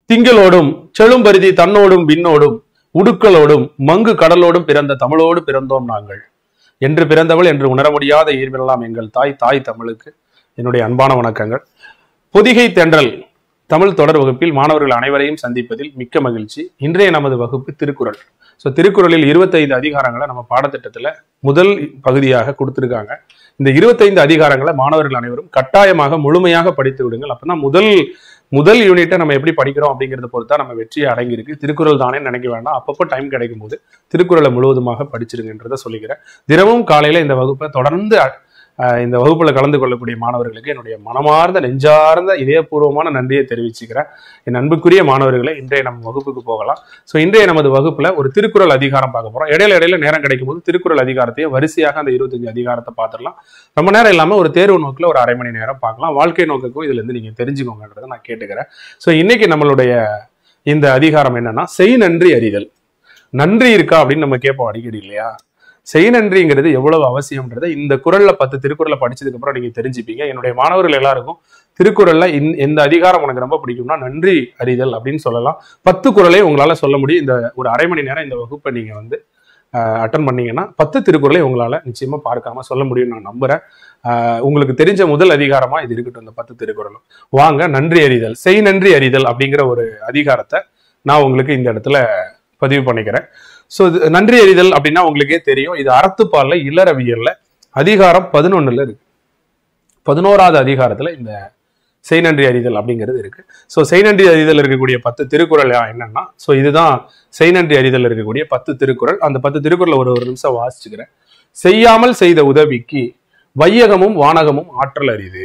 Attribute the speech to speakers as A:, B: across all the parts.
A: திங்களோடும் செழும்பருதி தன்னோடும் விண்ணோடும் உடுக்களோடும் மங்கு கடலோடும் பிறந்த தமிழோடு பிறந்தோம் நாங்கள் என்று பிறந்தவள் என்று உணர முடியாத ஈர்வெல்லாம் எங்கள் தாய் தாய் தமிழுக்கு என்னுடைய அன்பான வணக்கங்கள் பொதிகை தென்றல் தமிழ் தொடர் வகுப்பில் மாணவர்கள் அனைவரையும் சந்திப்பதில் மிக்க மகிழ்ச்சி இன்றைய நமது வகுப்பு திருக்குறள் ஸோ திருக்குறளில் இருபத்தைந்து அதிகாரங்களை நம்ம பாடத்திட்டத்துல முதல் பகுதியாக கொடுத்திருக்காங்க இந்த இருபத்தைந்து அதிகாரங்களை மாணவர்கள் அனைவரும் கட்டாயமாக முழுமையாக படித்து விடுங்கள் அப்பதான் முதல் முதல் யூனிட்டை நம்ம எப்படி படிக்கிறோம் அப்படிங்கிறத பொறுத்தா நம்ம வெற்றியை அடங்கியிருக்கு திருக்குறள் தானே நினைக்க வேண்டாம் அப்பப்போ டைம் கிடைக்கும் போது திருக்குறளை முழுவதுமாக படிச்சிருங்கன்றதை சொல்லிக்கிறேன் தினமும் காலையில இந்த வகுப்பை தொடர்ந்து அஹ், இந்த வகுப்புல கலந்து கொள்ளக்கூடிய மாணவர்களுக்கு என்னுடைய மனமார்ந்த நெஞ்சார்ந்த இதயபூர்வமான நன்றியை தெரிவிச்சுக்கிறேன் என் அன்புக்குரிய மாணவர்களை இன்றைய நம்ம வகுப்புக்கு போகலாம் ஸோ இன்றைய நமது வகுப்புல ஒரு திருக்குறள் அதிகாரம் பார்க்க போறோம் இடையில இடையில நேரம் கிடைக்கும் போது திருக்குறள் அதிகாரத்தையே வரிசையாக அந்த இருபத்தஞ்சு அதிகாரத்தை பார்த்துடலாம் ரொம்ப நேரம் இல்லாம ஒரு தேர்வு நோக்கில் ஒரு அரை மணி நேரம் பார்க்கலாம் வாழ்க்கை நோக்குக்கும் இதுல இருந்து நீங்க தெரிஞ்சுக்கோங்கன்றதை நான் கேட்டுக்கிறேன் ஸோ இன்னைக்கு நம்மளுடைய இந்த அதிகாரம் என்னன்னா செய் நன்றி அறிதல் நன்றி இருக்கா அப்படின்னு நம்ம கேட்போம் அடிக்கடி இல்லையா செய் நன்றிங்கிறது எவ்வளவு அவசியம்ன்றதை இந்த குறள்ல பத்து திருக்குறளை படிச்சதுக்கு அப்புறம் நீங்க தெரிஞ்சுப்பீங்க என்னுடைய மாணவர்கள் எல்லாருக்கும் திருக்குறள்ல இந்த எந்த அதிகாரம் உனக்கு ரொம்ப பிடிக்கும்னா நன்றி அறிதல் அப்படின்னு சொல்லலாம் பத்து குறளை உங்களால சொல்ல முடியும் இந்த ஒரு அரை மணி நேரம் இந்த வகுப்பை நீங்க வந்து அட்டன் பண்ணீங்கன்னா பத்து திருக்குறளை உங்களால நிச்சயமா பார்க்காம சொல்ல முடியும் நான் நம்புறேன் ஆஹ் உங்களுக்கு தெரிஞ்ச முதல் அதிகாரமா இது இருக்கட்டும் இந்த பத்து திருக்குறளும் வாங்க நன்றி அறிதல் செய் நன்றி அறிதல் அப்படிங்கிற ஒரு அதிகாரத்தை நான் உங்களுக்கு இந்த இடத்துல பதிவு பண்ணிக்கிறேன் ஸோ நன்றி அறிதல் அப்படின்னா உங்களுக்கே தெரியும் இது அறத்துப்பால்ல இளறவியல்ல அதிகாரம் பதினொன்னுல இருக்கு பதினோராவது அதிகாரத்துல இந்த செய் நன்றி அறிதல் அப்படிங்கிறது இருக்கு ஸோ செய் நன்றி அறிதல் இருக்கக்கூடிய பத்து திருக்குறள் என்னன்னா ஸோ இதுதான் செய் நன்றி அறிதல் இருக்கக்கூடிய பத்து திருக்குறள் அந்த பத்து திருக்குறளை ஒரு ஒரு நிமிஷம் வாசிச்சுக்கிறேன் செய்யாமல் செய்த உதவிக்கு வையகமும் வானகமும் ஆற்றல் அரிது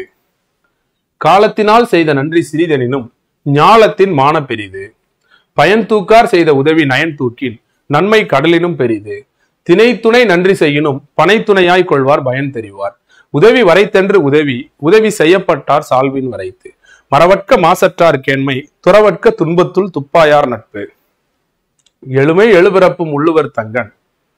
A: காலத்தினால் செய்த நன்றி சிறிதெனினும் ஞாலத்தின் மான பெரிது பயன் தூக்கார் செய்த உதவி நயன் தூக்கின் நன்மை கடலினும் பெரிது திணை துணை நன்றி செய்யினும் பனைத்துணையாய் கொள்வார் பயன் தெரிவார் உதவி வரைத்தென்று உதவி உதவி செய்யப்பட்டார் சால்வின் வரைத்து மறவற்க மாசற்றார் கேண்மை துறவற்க துன்பத்துள் துப்பாயார் நட்பு எழுமை எழுபிறப்பும் உள்ளுவர் தங்கன்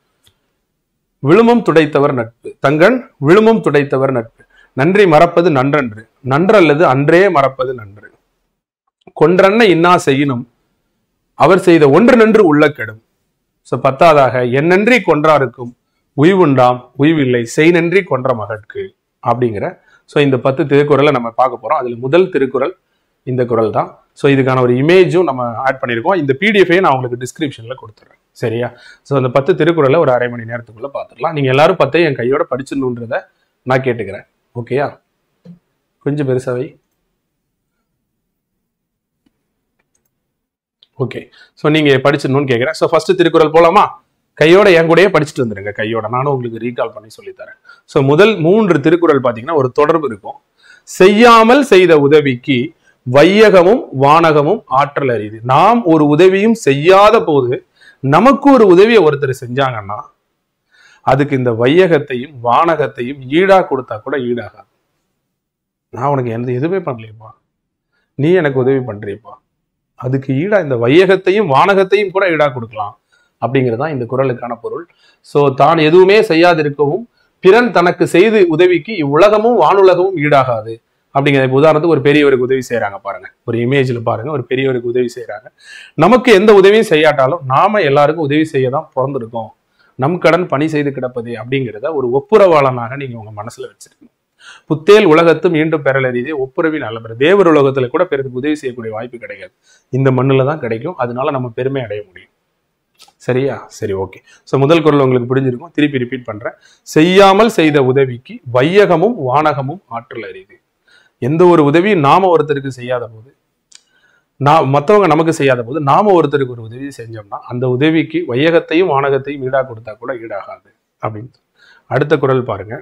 A: விழுமம் துடைத்தவர் நட்பு தங்கன் விழுமம் துடைத்தவர் நட்பு நன்றி மறப்பது நன்றன்று நன்றல்லது அன்றே மறப்பது நன்று கொன்றன்ன இன்னா செய்யினும் அவர் செய்த ஒன்று நன்று உள்ள கெடும் சோ பத்தாவதாக என் நன்றி கொன்றாருக்கும் உய்வுண்டாம் உய்வில்லை செய் நன்றி கொன்ற மகட்கு அப்படிங்கிற சோ இந்த பத்து திருக்குறளை நம்ம பார்க்க போறோம் அதுல முதல் திருக்குறள் இந்த குறள் தான் ஸோ இதுக்கான ஒரு இமேஜும் நம்ம ஆட் பண்ணியிருக்கோம் இந்த பிடிஎஃபே நான் உங்களுக்கு டிஸ்கிரிப்ஷனில் கொடுத்துட்றேன் சரியா ஸோ அந்த பத்து திருக்குறளை ஒரு அரை மணி நேரத்துக்குள்ள பார்த்துடலாம் நீங்கள் எல்லாரும் பத்தையும் என் கையோட படிச்சிடணுன்றதை நான் கேட்டுக்கிறேன் ஓகேயா கொஞ்சம் பெருசாவை ஓகே ஸோ நீங்கள் படிச்சிடணும்னு கேட்குறேன் ஸோ ஃபர்ஸ்ட் திருக்குறள் போலாமா கையோட என் கூடயே படிச்சுட்டு வந்துருங்க கையோட நானும் உங்களுக்கு ரீகால் பண்ணி சொல்லித்தரேன் ஸோ முதல் மூன்று திருக்குறள் பார்த்தீங்கன்னா ஒரு தொடர்பு இருக்கும் செய்யாமல் செய்த உதவிக்கு வையகமும் வானகமும் ஆற்றல் அறியுது நாம் ஒரு உதவியும் செய்யாத போது நமக்கு ஒரு உதவியை ஒருத்தர் செஞ்சாங்கன்னா அதுக்கு இந்த வையகத்தையும் வானகத்தையும் ஈடா கொடுத்தா கூட ஈடாகாது நான் உனக்கு எந்த எதுவுமே பண்ணலையப்பா நீ எனக்கு உதவி பண்றியப்பா அதுக்கு ஈடா இந்த வையகத்தையும் வானகத்தையும் கூட ஈடா கொடுக்கலாம் அப்படிங்கிறது தான் இந்த குறளுக்கான பொருள் சோ தான் எதுவுமே செய்யாதிருக்கவும் பிறன் தனக்கு செய்து உதவிக்கு இவ்வுலகமும் வானுலகமும் ஈடாகாது அப்படிங்கிற இப்ப உதாரணத்துக்கு ஒரு பெரியவருக்கு உதவி செய்றாங்க பாருங்க ஒரு இமேஜ்ல பாருங்க ஒரு பெரியவருக்கு உதவி செய்றாங்க நமக்கு எந்த உதவியும் செய்யாட்டாலும் நாம எல்லாருக்கும் உதவி செய்ய தான் பிறந்திருக்கோம் நம் கடன் பணி செய்து கிடப்பது அப்படிங்கிறத ஒரு ஒப்புரவாளனாக நீங்க உங்க மனசுல வச்சிருக்கணும் புத்தேல் உலகத்து மீண்டும் பெறலறிதே ஒப்புரவி நல்ல தேவர் உலகத்துல கூட பிறருக்கு உதவி செய்யக்கூடிய வாய்ப்பு கிடைக்காது இந்த மண்ணுல தான் கிடைக்கும் அதனால நம்ம பெருமை அடைய முடியும் சரியா சரி ஓகே ஸோ முதல் குரல் உங்களுக்கு புரிஞ்சிருக்கும் திருப்பி ரிப்பீட் பண்றேன் செய்யாமல் செய்த உதவிக்கு வையகமும் வானகமும் ஆற்றல் அறிது எந்த ஒரு உதவியும் நாம ஒருத்தருக்கு செய்யாத போது நான் மற்றவங்க நமக்கு செய்யாத போது நாம ஒருத்தருக்கு ஒரு உதவி செஞ்சோம்னா அந்த உதவிக்கு வையகத்தையும் வானகத்தையும் ஈடா கொடுத்தா கூட ஈடாகாது அப்படின்னு அடுத்த குரல் பாருங்க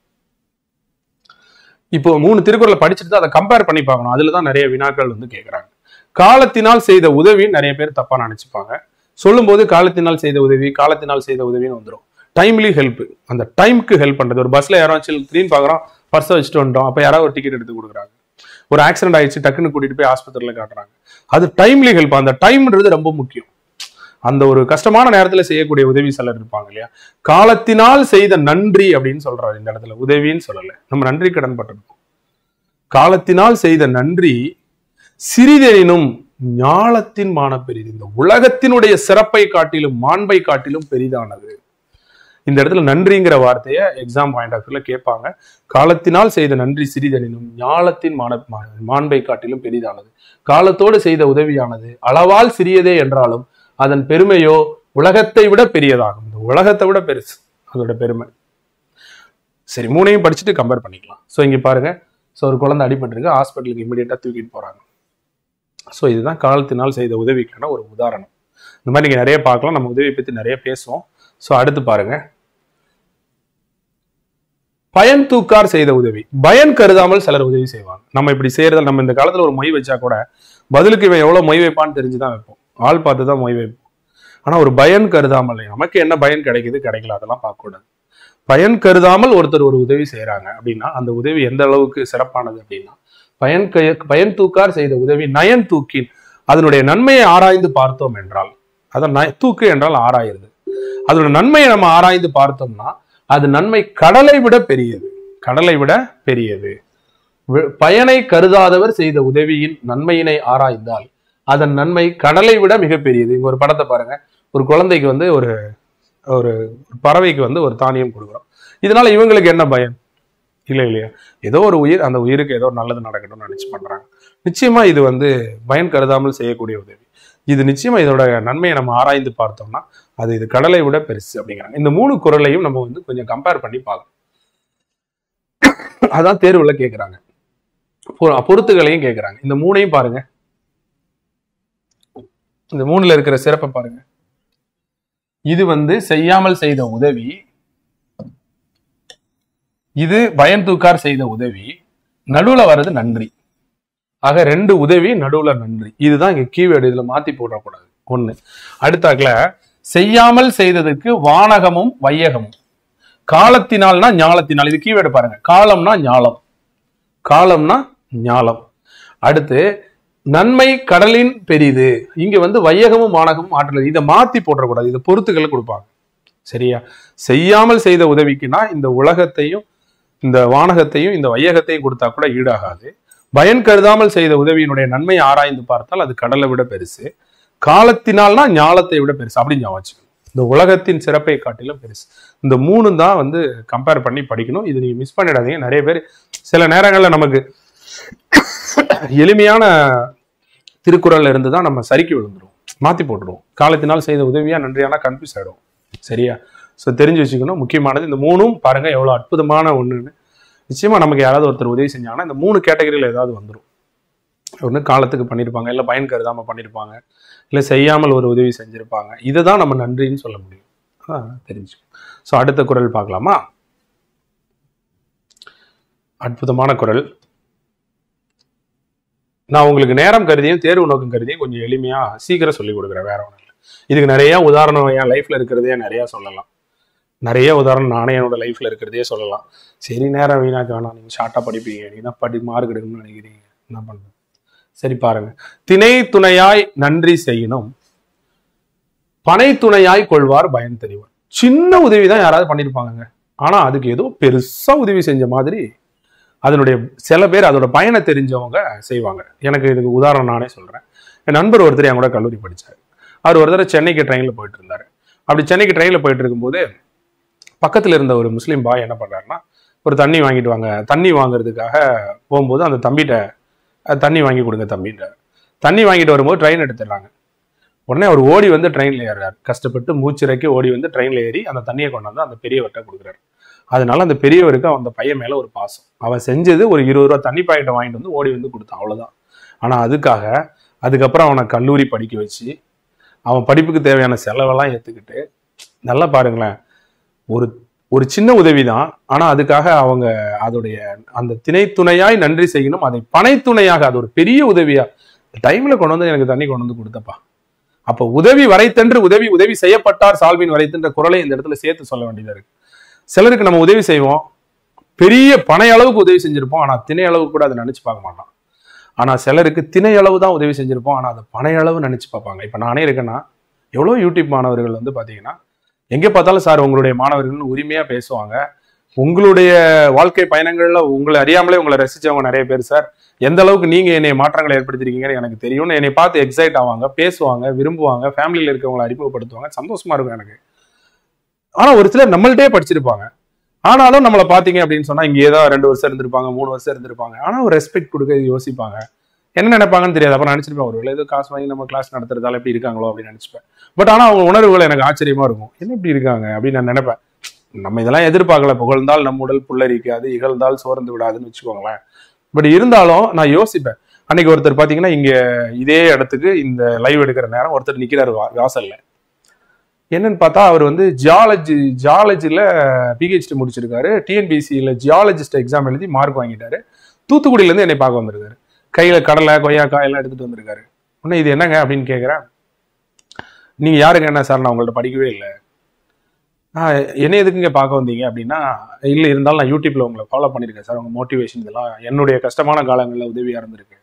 A: இப்போ மூணு திருக்குறளை படிச்சுட்டு அதை கம்பேர் பண்ணி பார்க்கணும் அதுல தான் நிறைய வினாக்கள் வந்து கேட்குறாங்க காலத்தினால் செய்த உதவி நிறைய பேர் தப்பா நினைச்சுப்பாங்க சொல்லும்போது காலத்தினால் செய்த உதவி காலத்தினால் செய்த உதவின்னு வந்துடும் டைம்லி ஹெல்ப் அந்த டைம்க்கு ஹெல்ப் பண்றது ஒரு பஸ்ல யாராச்சும் திடீர்னு பார்க்குறோம் பர்ஸை வச்சுட்டு வந்துட்டோம் அப்போ யாராவது ஒரு டிக்கெட் எடுத்து கொடுக்குறாங்க ஒரு ஆக்சிடென்ட் ஆயிடுச்சு டக்குன்னு கூட்டிட்டு போய் ஆஸ்பத்திரியில் காட்டுறாங்க அது டைம்லி ஹெல்ப் அந்த டைம்ன்றது ரொம்ப முக்கியம் அந்த ஒரு கஷ்டமான நேரத்துல செய்யக்கூடிய உதவி சிலர் இருப்பாங்க இல்லையா காலத்தினால் செய்த நன்றி அப்படின்னு சொல்றாரு இந்த இடத்துல உதவின்னு சொல்லல நம்ம நன்றி கடன் பட்டிருக்கோம் காலத்தினால் செய்த நன்றி சிறிதெனினும் ஞாலத்தின் மான பெரிது இந்த உலகத்தினுடைய சிறப்பை காட்டிலும் மாண்பை காட்டிலும் பெரிதானது இந்த இடத்துல நன்றிங்கிற வார்த்தையை எக்ஸாம் பாயிண்ட் ஆஃப் வியூல கேட்பாங்க காலத்தினால் செய்த நன்றி சிறிதெனினும் ஞாலத்தின் மான மா- மாண்பை காட்டிலும் பெரிதானது காலத்தோடு செய்த உதவியானது அளவால் சிறியதே என்றாலும் அதன் பெருமையோ உலகத்தை விட பெரியதாகும் இந்த உலகத்தை விட பெருசு அதோட பெருமை சரி மூணையும் படிச்சுட்டு கம்பேர் பண்ணிக்கலாம் ஸோ இங்க பாருங்க ஸோ ஒரு குழந்தை அடிபட்டிருக்கு ஹாஸ்பிட்டலுக்கு இமீடியட்டா தூக்கிட்டு போறாங்க ஸோ இதுதான் காலத்தினால் செய்த உதவிக்கான ஒரு உதாரணம் இந்த மாதிரி நீங்க நிறைய பார்க்கலாம் நம்ம உதவி பத்தி நிறைய பேசுவோம் ஸோ அடுத்து பாருங்க பயன் தூக்கார் செய்த உதவி பயன் கருதாமல் சிலர் உதவி செய்வாங்க நம்ம இப்படி செய்யறதால நம்ம இந்த காலத்துல ஒரு மொய் வச்சா கூட பதிலுக்கு இவன் எவ்வளவு மொய் வைப்பான்னு தெரிஞ்சுதான் வைப்போம் ஆள் பார்த்து தான் மொய் வைப்போம் ஆனா ஒரு பயன் கருதாமல் நமக்கு என்ன பயன் கிடைக்குது கிடைக்கல அதெல்லாம் பார்க்க கூடாது பயன் கருதாமல் ஒருத்தர் ஒரு உதவி செய்றாங்க அப்படின்னா அந்த உதவி எந்த அளவுக்கு சிறப்பானது அப்படின்னா பயன் க- பயன் தூக்கார் செய்த உதவி நயன் தூக்கின் அதனுடைய நன்மையை ஆராய்ந்து பார்த்தோம் என்றால் அதான் நய- தூக்கு என்றால் ஆராயிருது அதோட நன்மையை நம்ம ஆராய்ந்து பார்த்தோம்னா அது நன்மை கடலை விட பெரியது கடலை விட பெரியது வி- பயனை கருதாதவர் செய்த உதவியின் நன்மையினை ஆராய்ந்தால் அதன் நன்மை கடலை விட மிக பெரியது இங்க ஒரு படத்தை பாருங்க ஒரு குழந்தைக்கு வந்து ஒரு ஒரு பறவைக்கு வந்து ஒரு தானியம் கொடுக்குறோம் இதனால இவங்களுக்கு என்ன பயம் இல்லை இல்லையா ஏதோ ஒரு உயிர் அந்த உயிருக்கு ஏதோ நல்லது நடக்கணும்னு நினைச்சு பண்றாங்க நிச்சயமா இது வந்து பயன் கருதாமல் செய்யக்கூடிய உதவி இது நிச்சயமா இதோட நன்மையை நம்ம ஆராய்ந்து பார்த்தோம்னா அது இது கடலை விட பெருசு அப்படிங்கிறாங்க இந்த மூணு குரலையும் நம்ம வந்து கொஞ்சம் கம்பேர் பண்ணி பார்க்கணும் அதான் தேர்வுல கேட்குறாங்க பொருத்துகளையும் கேட்குறாங்க இந்த மூணையும் பாருங்க இந்த மூணுல இருக்கிற சிறப்பை பாருங்க இது வந்து செய்யாமல் செய்த உதவி இது பயன் தூக்கார் செய்த உதவி நடுவுல வர்றது நன்றி ஆக ரெண்டு உதவி நடுவுல நன்றி இதுதான் இங்க கீவேர்டு இதுல மாத்தி போடக்கூடாது ஒண்ணு அடுத்தாக்குல செய்யாமல் செய்ததுக்கு வானகமும் வையகமும் காலத்தினால்னா ஞாலத்தினால் இது கீவேர்டு பாருங்க காலம்னா ஞாலம் காலம்னா ஞாலம் அடுத்து நன்மை கடலின் பெரிது இங்க வந்து வையகமும் வானகமும் ஆற்றல் இதை மாத்தி போடக்கூடாது இதை பொறுத்துக்களை கொடுப்பாங்க சரியா செய்யாமல் செய்த உதவிக்குன்னா இந்த உலகத்தையும் இந்த வானகத்தையும் இந்த வையகத்தையும் கொடுத்தா கூட ஈடாகாது பயன் கருதாமல் செய்த உதவியினுடைய நன்மையை ஆராய்ந்து பார்த்தால் அது கடலை விட பெருசு காலத்தினால்னா ஞாலத்தை விட பெருசு அப்படின்னு ஞாபகம் வச்சுக்கணும். இந்த உலகத்தின் சிறப்பை காட்டிலும் பெருசு இந்த மூணு தான் வந்து கம்பேர் பண்ணி படிக்கணும் இது நீங்க மிஸ் பண்ணிடாதீங்க நிறைய பேர் சில நேரங்கள்ல நமக்கு எளிமையான திருக்குறள்ல இருந்து தான் நம்ம சரிக்கு விழுந்துருவோம் மாத்தி போட்டுருவோம் காலத்தினால் செய்த உதவியா நன்றியானா கன்ஃபியூஸ் ஆயிடும் சரியா ஸோ தெரிஞ்சு வச்சுக்கணும் முக்கியமானது இந்த மூணும் பாருங்க எவ்வளவு அற்புதமான ஒண்ணுன்னு நிச்சயமா நமக்கு யாராவது ஒருத்தர் உதவி செஞ்சாங்கன்னா இந்த மூணு கேட்டகரியில் ஏதாவது வந்துடும் ஒன்று காலத்துக்கு பண்ணியிருப்பாங்க இல்லை பயன் கருதாம பண்ணியிருப்பாங்க இல்லை செய்யாமல் ஒரு உதவி செஞ்சிருப்பாங்க இதை தான் நம்ம நன்றின்னு சொல்ல முடியும் ஆ, தெரிஞ்சுக்கணும் ஸோ அடுத்த குறள் பார்க்கலாமா அற்புதமான குறள் நான் உங்களுக்கு நேரம் கருதியும் தேர்வு நோக்கம் கருதியும் கொஞ்சம் எளிமையா சீக்கிரம் சொல்லி கொடுக்குறேன் வேற ஒன்றும் இல்லை இதுக்கு நிறைய உதாரணம் என் லைஃப்ல இருக்கிறதே நிறைய சொல்லலாம் நிறைய உதாரணம் நானே என்னோட லைஃப்ல இருக்கிறதே சொல்லலாம் சரி நேரம் வீணாக்க வேணாம் நீங்க ஷார்ட்டா படிப்பீங்க நீங்க தான் படி மார்க் எடுக்கணும்னு நினைக்கிறீங்க என்ன பண்றது சரி பாருங்க திணை துணையாய் நன்றி செய்யணும் பனை துணையாய் கொள்வார் பயன் தெரிவார் சின்ன உதவி தான் யாராவது பண்ணியிருப்பாங்கங்க ஆனா அதுக்கு ஏதோ பெருசா உதவி செஞ்ச மாதிரி அதனுடைய சில பேர் அதோட பயனை தெரிஞ்சவங்க செய்வாங்க எனக்கு இதுக்கு உதாரணம் நானே சொல்றேன் என் நண்பர் ஒருத்தர் என் கூட கல்லூரி படிச்சார் அவர் ஒரு தடவை சென்னைக்கு ட்ரெயினில் போயிட்டு இருந்தாரு அப்படி சென்னைக்கு ட்ரெயினில் போயிட்டு இருக்கும்போது பக்கத்துல இருந்த ஒரு முஸ்லீம் பாய் என்ன பண்றாருன்னா ஒரு தண்ணி வாங்கிட்டு வாங்க தண்ணி வாங்குறதுக்காக போகும்போது அந்த தம்பிகிட்ட "அஹ், தண்ணி வாங்கி கொடுங்க தம்பின்ற தண்ணி வாங்கிட்டு வரும்போது ட்ரெயின் எடுத்துடுறாங்க உடனே அவர் ஓடி வந்து ட்ரெயினில் ஏறுறாரு கஷ்டப்பட்டு மூச்சிறைக்கி ஓடி வந்து ட்ரெயினில் ஏறி அந்த தண்ணியை கொண்டாந்து அந்த பெரியவர்கிட்ட கொடுக்குறாரு அதனால அந்த பெரியவருக்கு அந்த பையன் மேல ஒரு பாசம் அவன் செஞ்சது ஒரு இருபது ரூபா தண்ணி பாக்கெட்டை வாங்கிட்டு வந்து ஓடி வந்து கொடுத்தான் அவ்வளவுதான் ஆனா அதுக்காக அதுக்கப்புறம் அவனை கல்லூரி படிக்க வச்சு அவன் படிப்புக்கு தேவையான செலவெல்லாம் ஏத்துக்கிட்டு நல்லா பாருங்களேன் ஒரு ஒரு சின்ன உதவி தான் ஆனா அதுக்காக அவங்க அதோடைய அந்த திணை துணையாய் நன்றி செய்யணும் அதை பனைத்துணையாக அது ஒரு பெரிய உதவியா டைம்ல கொண்டு வந்து எனக்கு தண்ணி கொண்டு வந்து கொடுத்தப்பா அப்ப உதவி வரைத்தென்று உதவி உதவி செய்யப்பட்டார் சால்வின் வரைத்தென்ற குரலை இந்த இடத்துல சேர்த்து சொல்ல வேண்டியதா இருக்கு சிலருக்கு நம்ம உதவி செய்வோம் பெரிய பனை அளவுக்கு உதவி செஞ்சிருப்போம் ஆனா திணை அளவுக்கு கூட அதை நினைச்சு பார்க்க மாட்டோம் ஆனா சிலருக்கு திணை அளவு தான் உதவி செஞ்சிருப்போம் ஆனா அதை பனை அளவு நினைச்சு பார்ப்பாங்க இப்ப நானே இருக்கேன்னா எவ்வளவு யூடியூப் மாணவர்கள் வந்து பாத்தீங்கன்னா எங்க பார்த்தாலும் சார் உங்களுடைய மாணவர்கள்னு உரிமையா பேசுவாங்க உங்களுடைய வாழ்க்கை பயணங்கள்ல உங்களை அறியாமலே உங்களை ரசிச்சவங்க நிறைய பேர் சார் எந்த அளவுக்கு நீங்க என்னை மாற்றங்களை ஏற்படுத்திருக்கீங்கன்னு எனக்கு தெரியும்னு என்னை பார்த்து எக்ஸைட் ஆவாங்க பேசுவாங்க விரும்புவாங்க ஃபேமிலியில இருக்கவங்களை அறிமுகப்படுத்துவாங்க சந்தோஷமா இருக்கும் எனக்கு ஆனா ஒரு சிலர் நம்மள்ட்டே படிச்சிருப்பாங்க ஆனாலும் நம்மளை பாத்தீங்க அப்படின்னு சொன்னா இங்க ஏதோ ரெண்டு வருஷம் இருந்திருப்பாங்க மூணு வருஷம் இருந்திருப்பாங்க ஆனா ஒரு ரெஸ்பெக்ட் கொடுக்க யோசிப்பாங்க என்ன நினைப்பாங்கன்னு தெரியாது அப்புறம் நினைச்சிருப்பேன் ஒருவேளை ஏதோ காசு வாங்கி நம்ம கிளாஸ் நடத்துறதால எப்படி இருக்காங்களோ அப்படின்னு நினைச்சுப்பேன் பட் ஆனா அவங்க உணர்வுகள் எனக்கு ஆச்சரியமா இருக்கும் என்ன இப்படி இருக்காங்க அப்படின்னு நான் நினைப்பேன் நம்ம இதெல்லாம் எதிர்பார்க்கல புகழ்ந்தால் நம் உடல் புல்லரிக்காது இகழ்ந்தால் சோர்ந்து விடாதுன்னு வச்சுக்கோங்களேன் பட் இருந்தாலும் நான் யோசிப்பேன் அன்னைக்கு ஒருத்தர் பாத்தீங்கன்னா இங்க இதே இடத்துக்கு இந்த லைவ் எடுக்கிற நேரம் ஒருத்தர் நிக்கிறாரு வா- வாசல்ல என்னன்னு பார்த்தா அவர் வந்து ஜியாலஜி ஜியாலஜில பிஹெச்டி முடிச்சிருக்காரு டிஎன்பிசியில ஜியாலஜிஸ்ட் எக்ஸாம் எழுதி மார்க் வாங்கிட்டாரு தூத்துக்குடியில இருந்து என்னை பார்க்க வந்திருக்காரு கையில கடலை கொய்யாக்காய் எல்லாம் எடுத்துட்டு வந்திருக்காரு உடனே இது என்னங்க அப்படின்னு கேக்குறேன் நீங்க யாருங்க என்ன சார் நான் உங்கள்ட்ட படிக்கவே இல்லை ஆஹ் என்ன எதுக்குங்க பார்க்க வந்தீங்க அப்படின்னா இல்லை இருந்தாலும் நான் யூடியூப்ல உங்களை ஃபாலோ பண்ணியிருக்கேன் சார் உங்க மோட்டிவேஷன் இதெல்லாம் என்னுடைய கஷ்டமான காலங்களில் உதவியா இருந்திருக்கு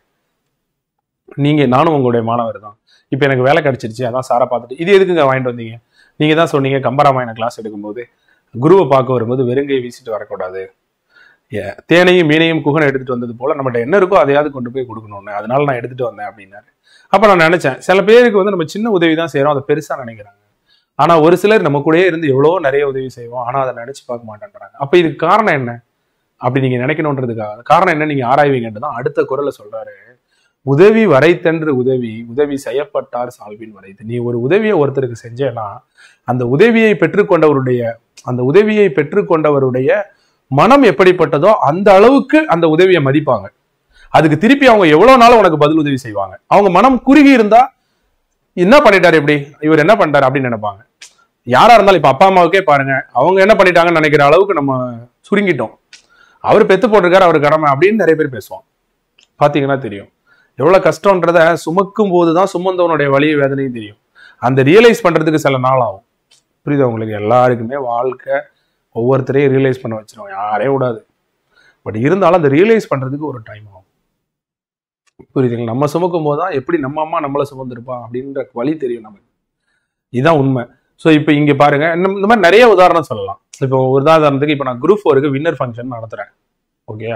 A: நீங்க நானும் உங்களுடைய மாணவர் தான் இப்போ எனக்கு வேலை கிடைச்சிருச்சு அதான் சாரை பார்த்துட்டு இது எதுக்குங்க வாங்கிட்டு வந்தீங்க நீங்க தான் சொன்னீங்க கம்பராமாயண கிளாஸ் எடுக்கும்போது குருவை பார்க்க வரும்போது வெறுங்கையை வீசிட்டு வரக்கூடாது ஏ, தேனையும் மீனையும் குகனை எடுத்துட்டு வந்தது போல நம்மகிட்ட என்ன இருக்கோ அதையாவது கொண்டு போய் கொடுக்கணும்னு அதனால நான் எடுத்துட்டு வந்தேன் அப்படின்னாரு அப்ப நான் நினைச்சேன் சில பேருக்கு வந்து நம்ம சின்ன உதவி தான் செய்றோம் அதை பெருசா நினைக்கிறாங்க ஆனா ஒரு சிலர் நம்ம கூடயே இருந்து எவ்வளவோ நிறைய உதவி செய்வோம் ஆனா அதை நினைச்சு பார்க்க மாட்டேன்றாங்க அப்ப இதுக்கு காரணம் என்ன அப்படி நீங்க நினைக்கணுன்றதுக்காக காரணம் என்ன நீங்க ஆராய்வீங்கன்னு தான் அடுத்த குரல்ல சொல்றாரு உதவி வரைத்தன்று உதவி உதவி செய்யப்பட்டார் சால்வின் வரைத்து நீ ஒரு உதவியை ஒருத்தருக்கு செஞ்சேன்னா அந்த உதவியை பெற்றுக்கொண்டவருடைய அந்த உதவியை பெற்றுக்கொண்டவருடைய மனம் எப்படிப்பட்டதோ அந்த அளவுக்கு அந்த உதவியை மதிப்பாங்க அதுக்கு திருப்பி அவங்க எவ்வளவு நாள் உனக்கு பதில் உதவி செய்வாங்க அவங்க மனம் குறுகி இருந்தா என்ன பண்ணிட்டாரு இப்படி இவர் என்ன பண்ணிட்டாரு அப்படின்னு நினைப்பாங்க யாரா இருந்தாலும் இப்ப அப்பா அம்மாவுக்கே பாருங்க அவங்க என்ன பண்ணிட்டாங்கன்னு நினைக்கிற அளவுக்கு நம்ம சுருங்கிட்டோம் அவர் பெத்து போட்டிருக்காரு அவர் கடமை அப்படின்னு நிறைய பேர் பேசுவோம் பாத்தீங்கன்னா தெரியும் எவ்வளவு கஷ்டம்ன்றத சுமக்கும் போதுதான் சுமந்தவனுடைய வலி வேதனையும் தெரியும் அந்த ரியலைஸ் பண்றதுக்கு சில நாள் ஆகும் புரியுதா உங்களுக்கு எல்லாருக்குமே வாழ்க்கை ஒவ்வொருத்தரையும் ரியலைஸ் பண்ண வச்சிரும் யாரையும் விடாது பட் இருந்தாலும் அந்த ரியலைஸ் பண்றதுக்கு ஒரு டைம் ஆகும் புரியுதுங்களா நம்ம சுமக்கும் போது தான் எப்படி நம்ம அம்மா நம்மளை சுமந்திருப்பா அப்படின்ற வழி தெரியும் நமக்கு இதுதான் உண்மை ஸோ இப்போ இங்க பாருங்க இந்த இந்த மாதிரி நிறைய உதாரணம் சொல்லலாம் இப்போ ஒரு உதாரணத்துக்கு இப்போ நான் குரூப் ஃபோருக்கு வின்னர் ஃபங்க்ஷன் நடத்துறேன் ஓகே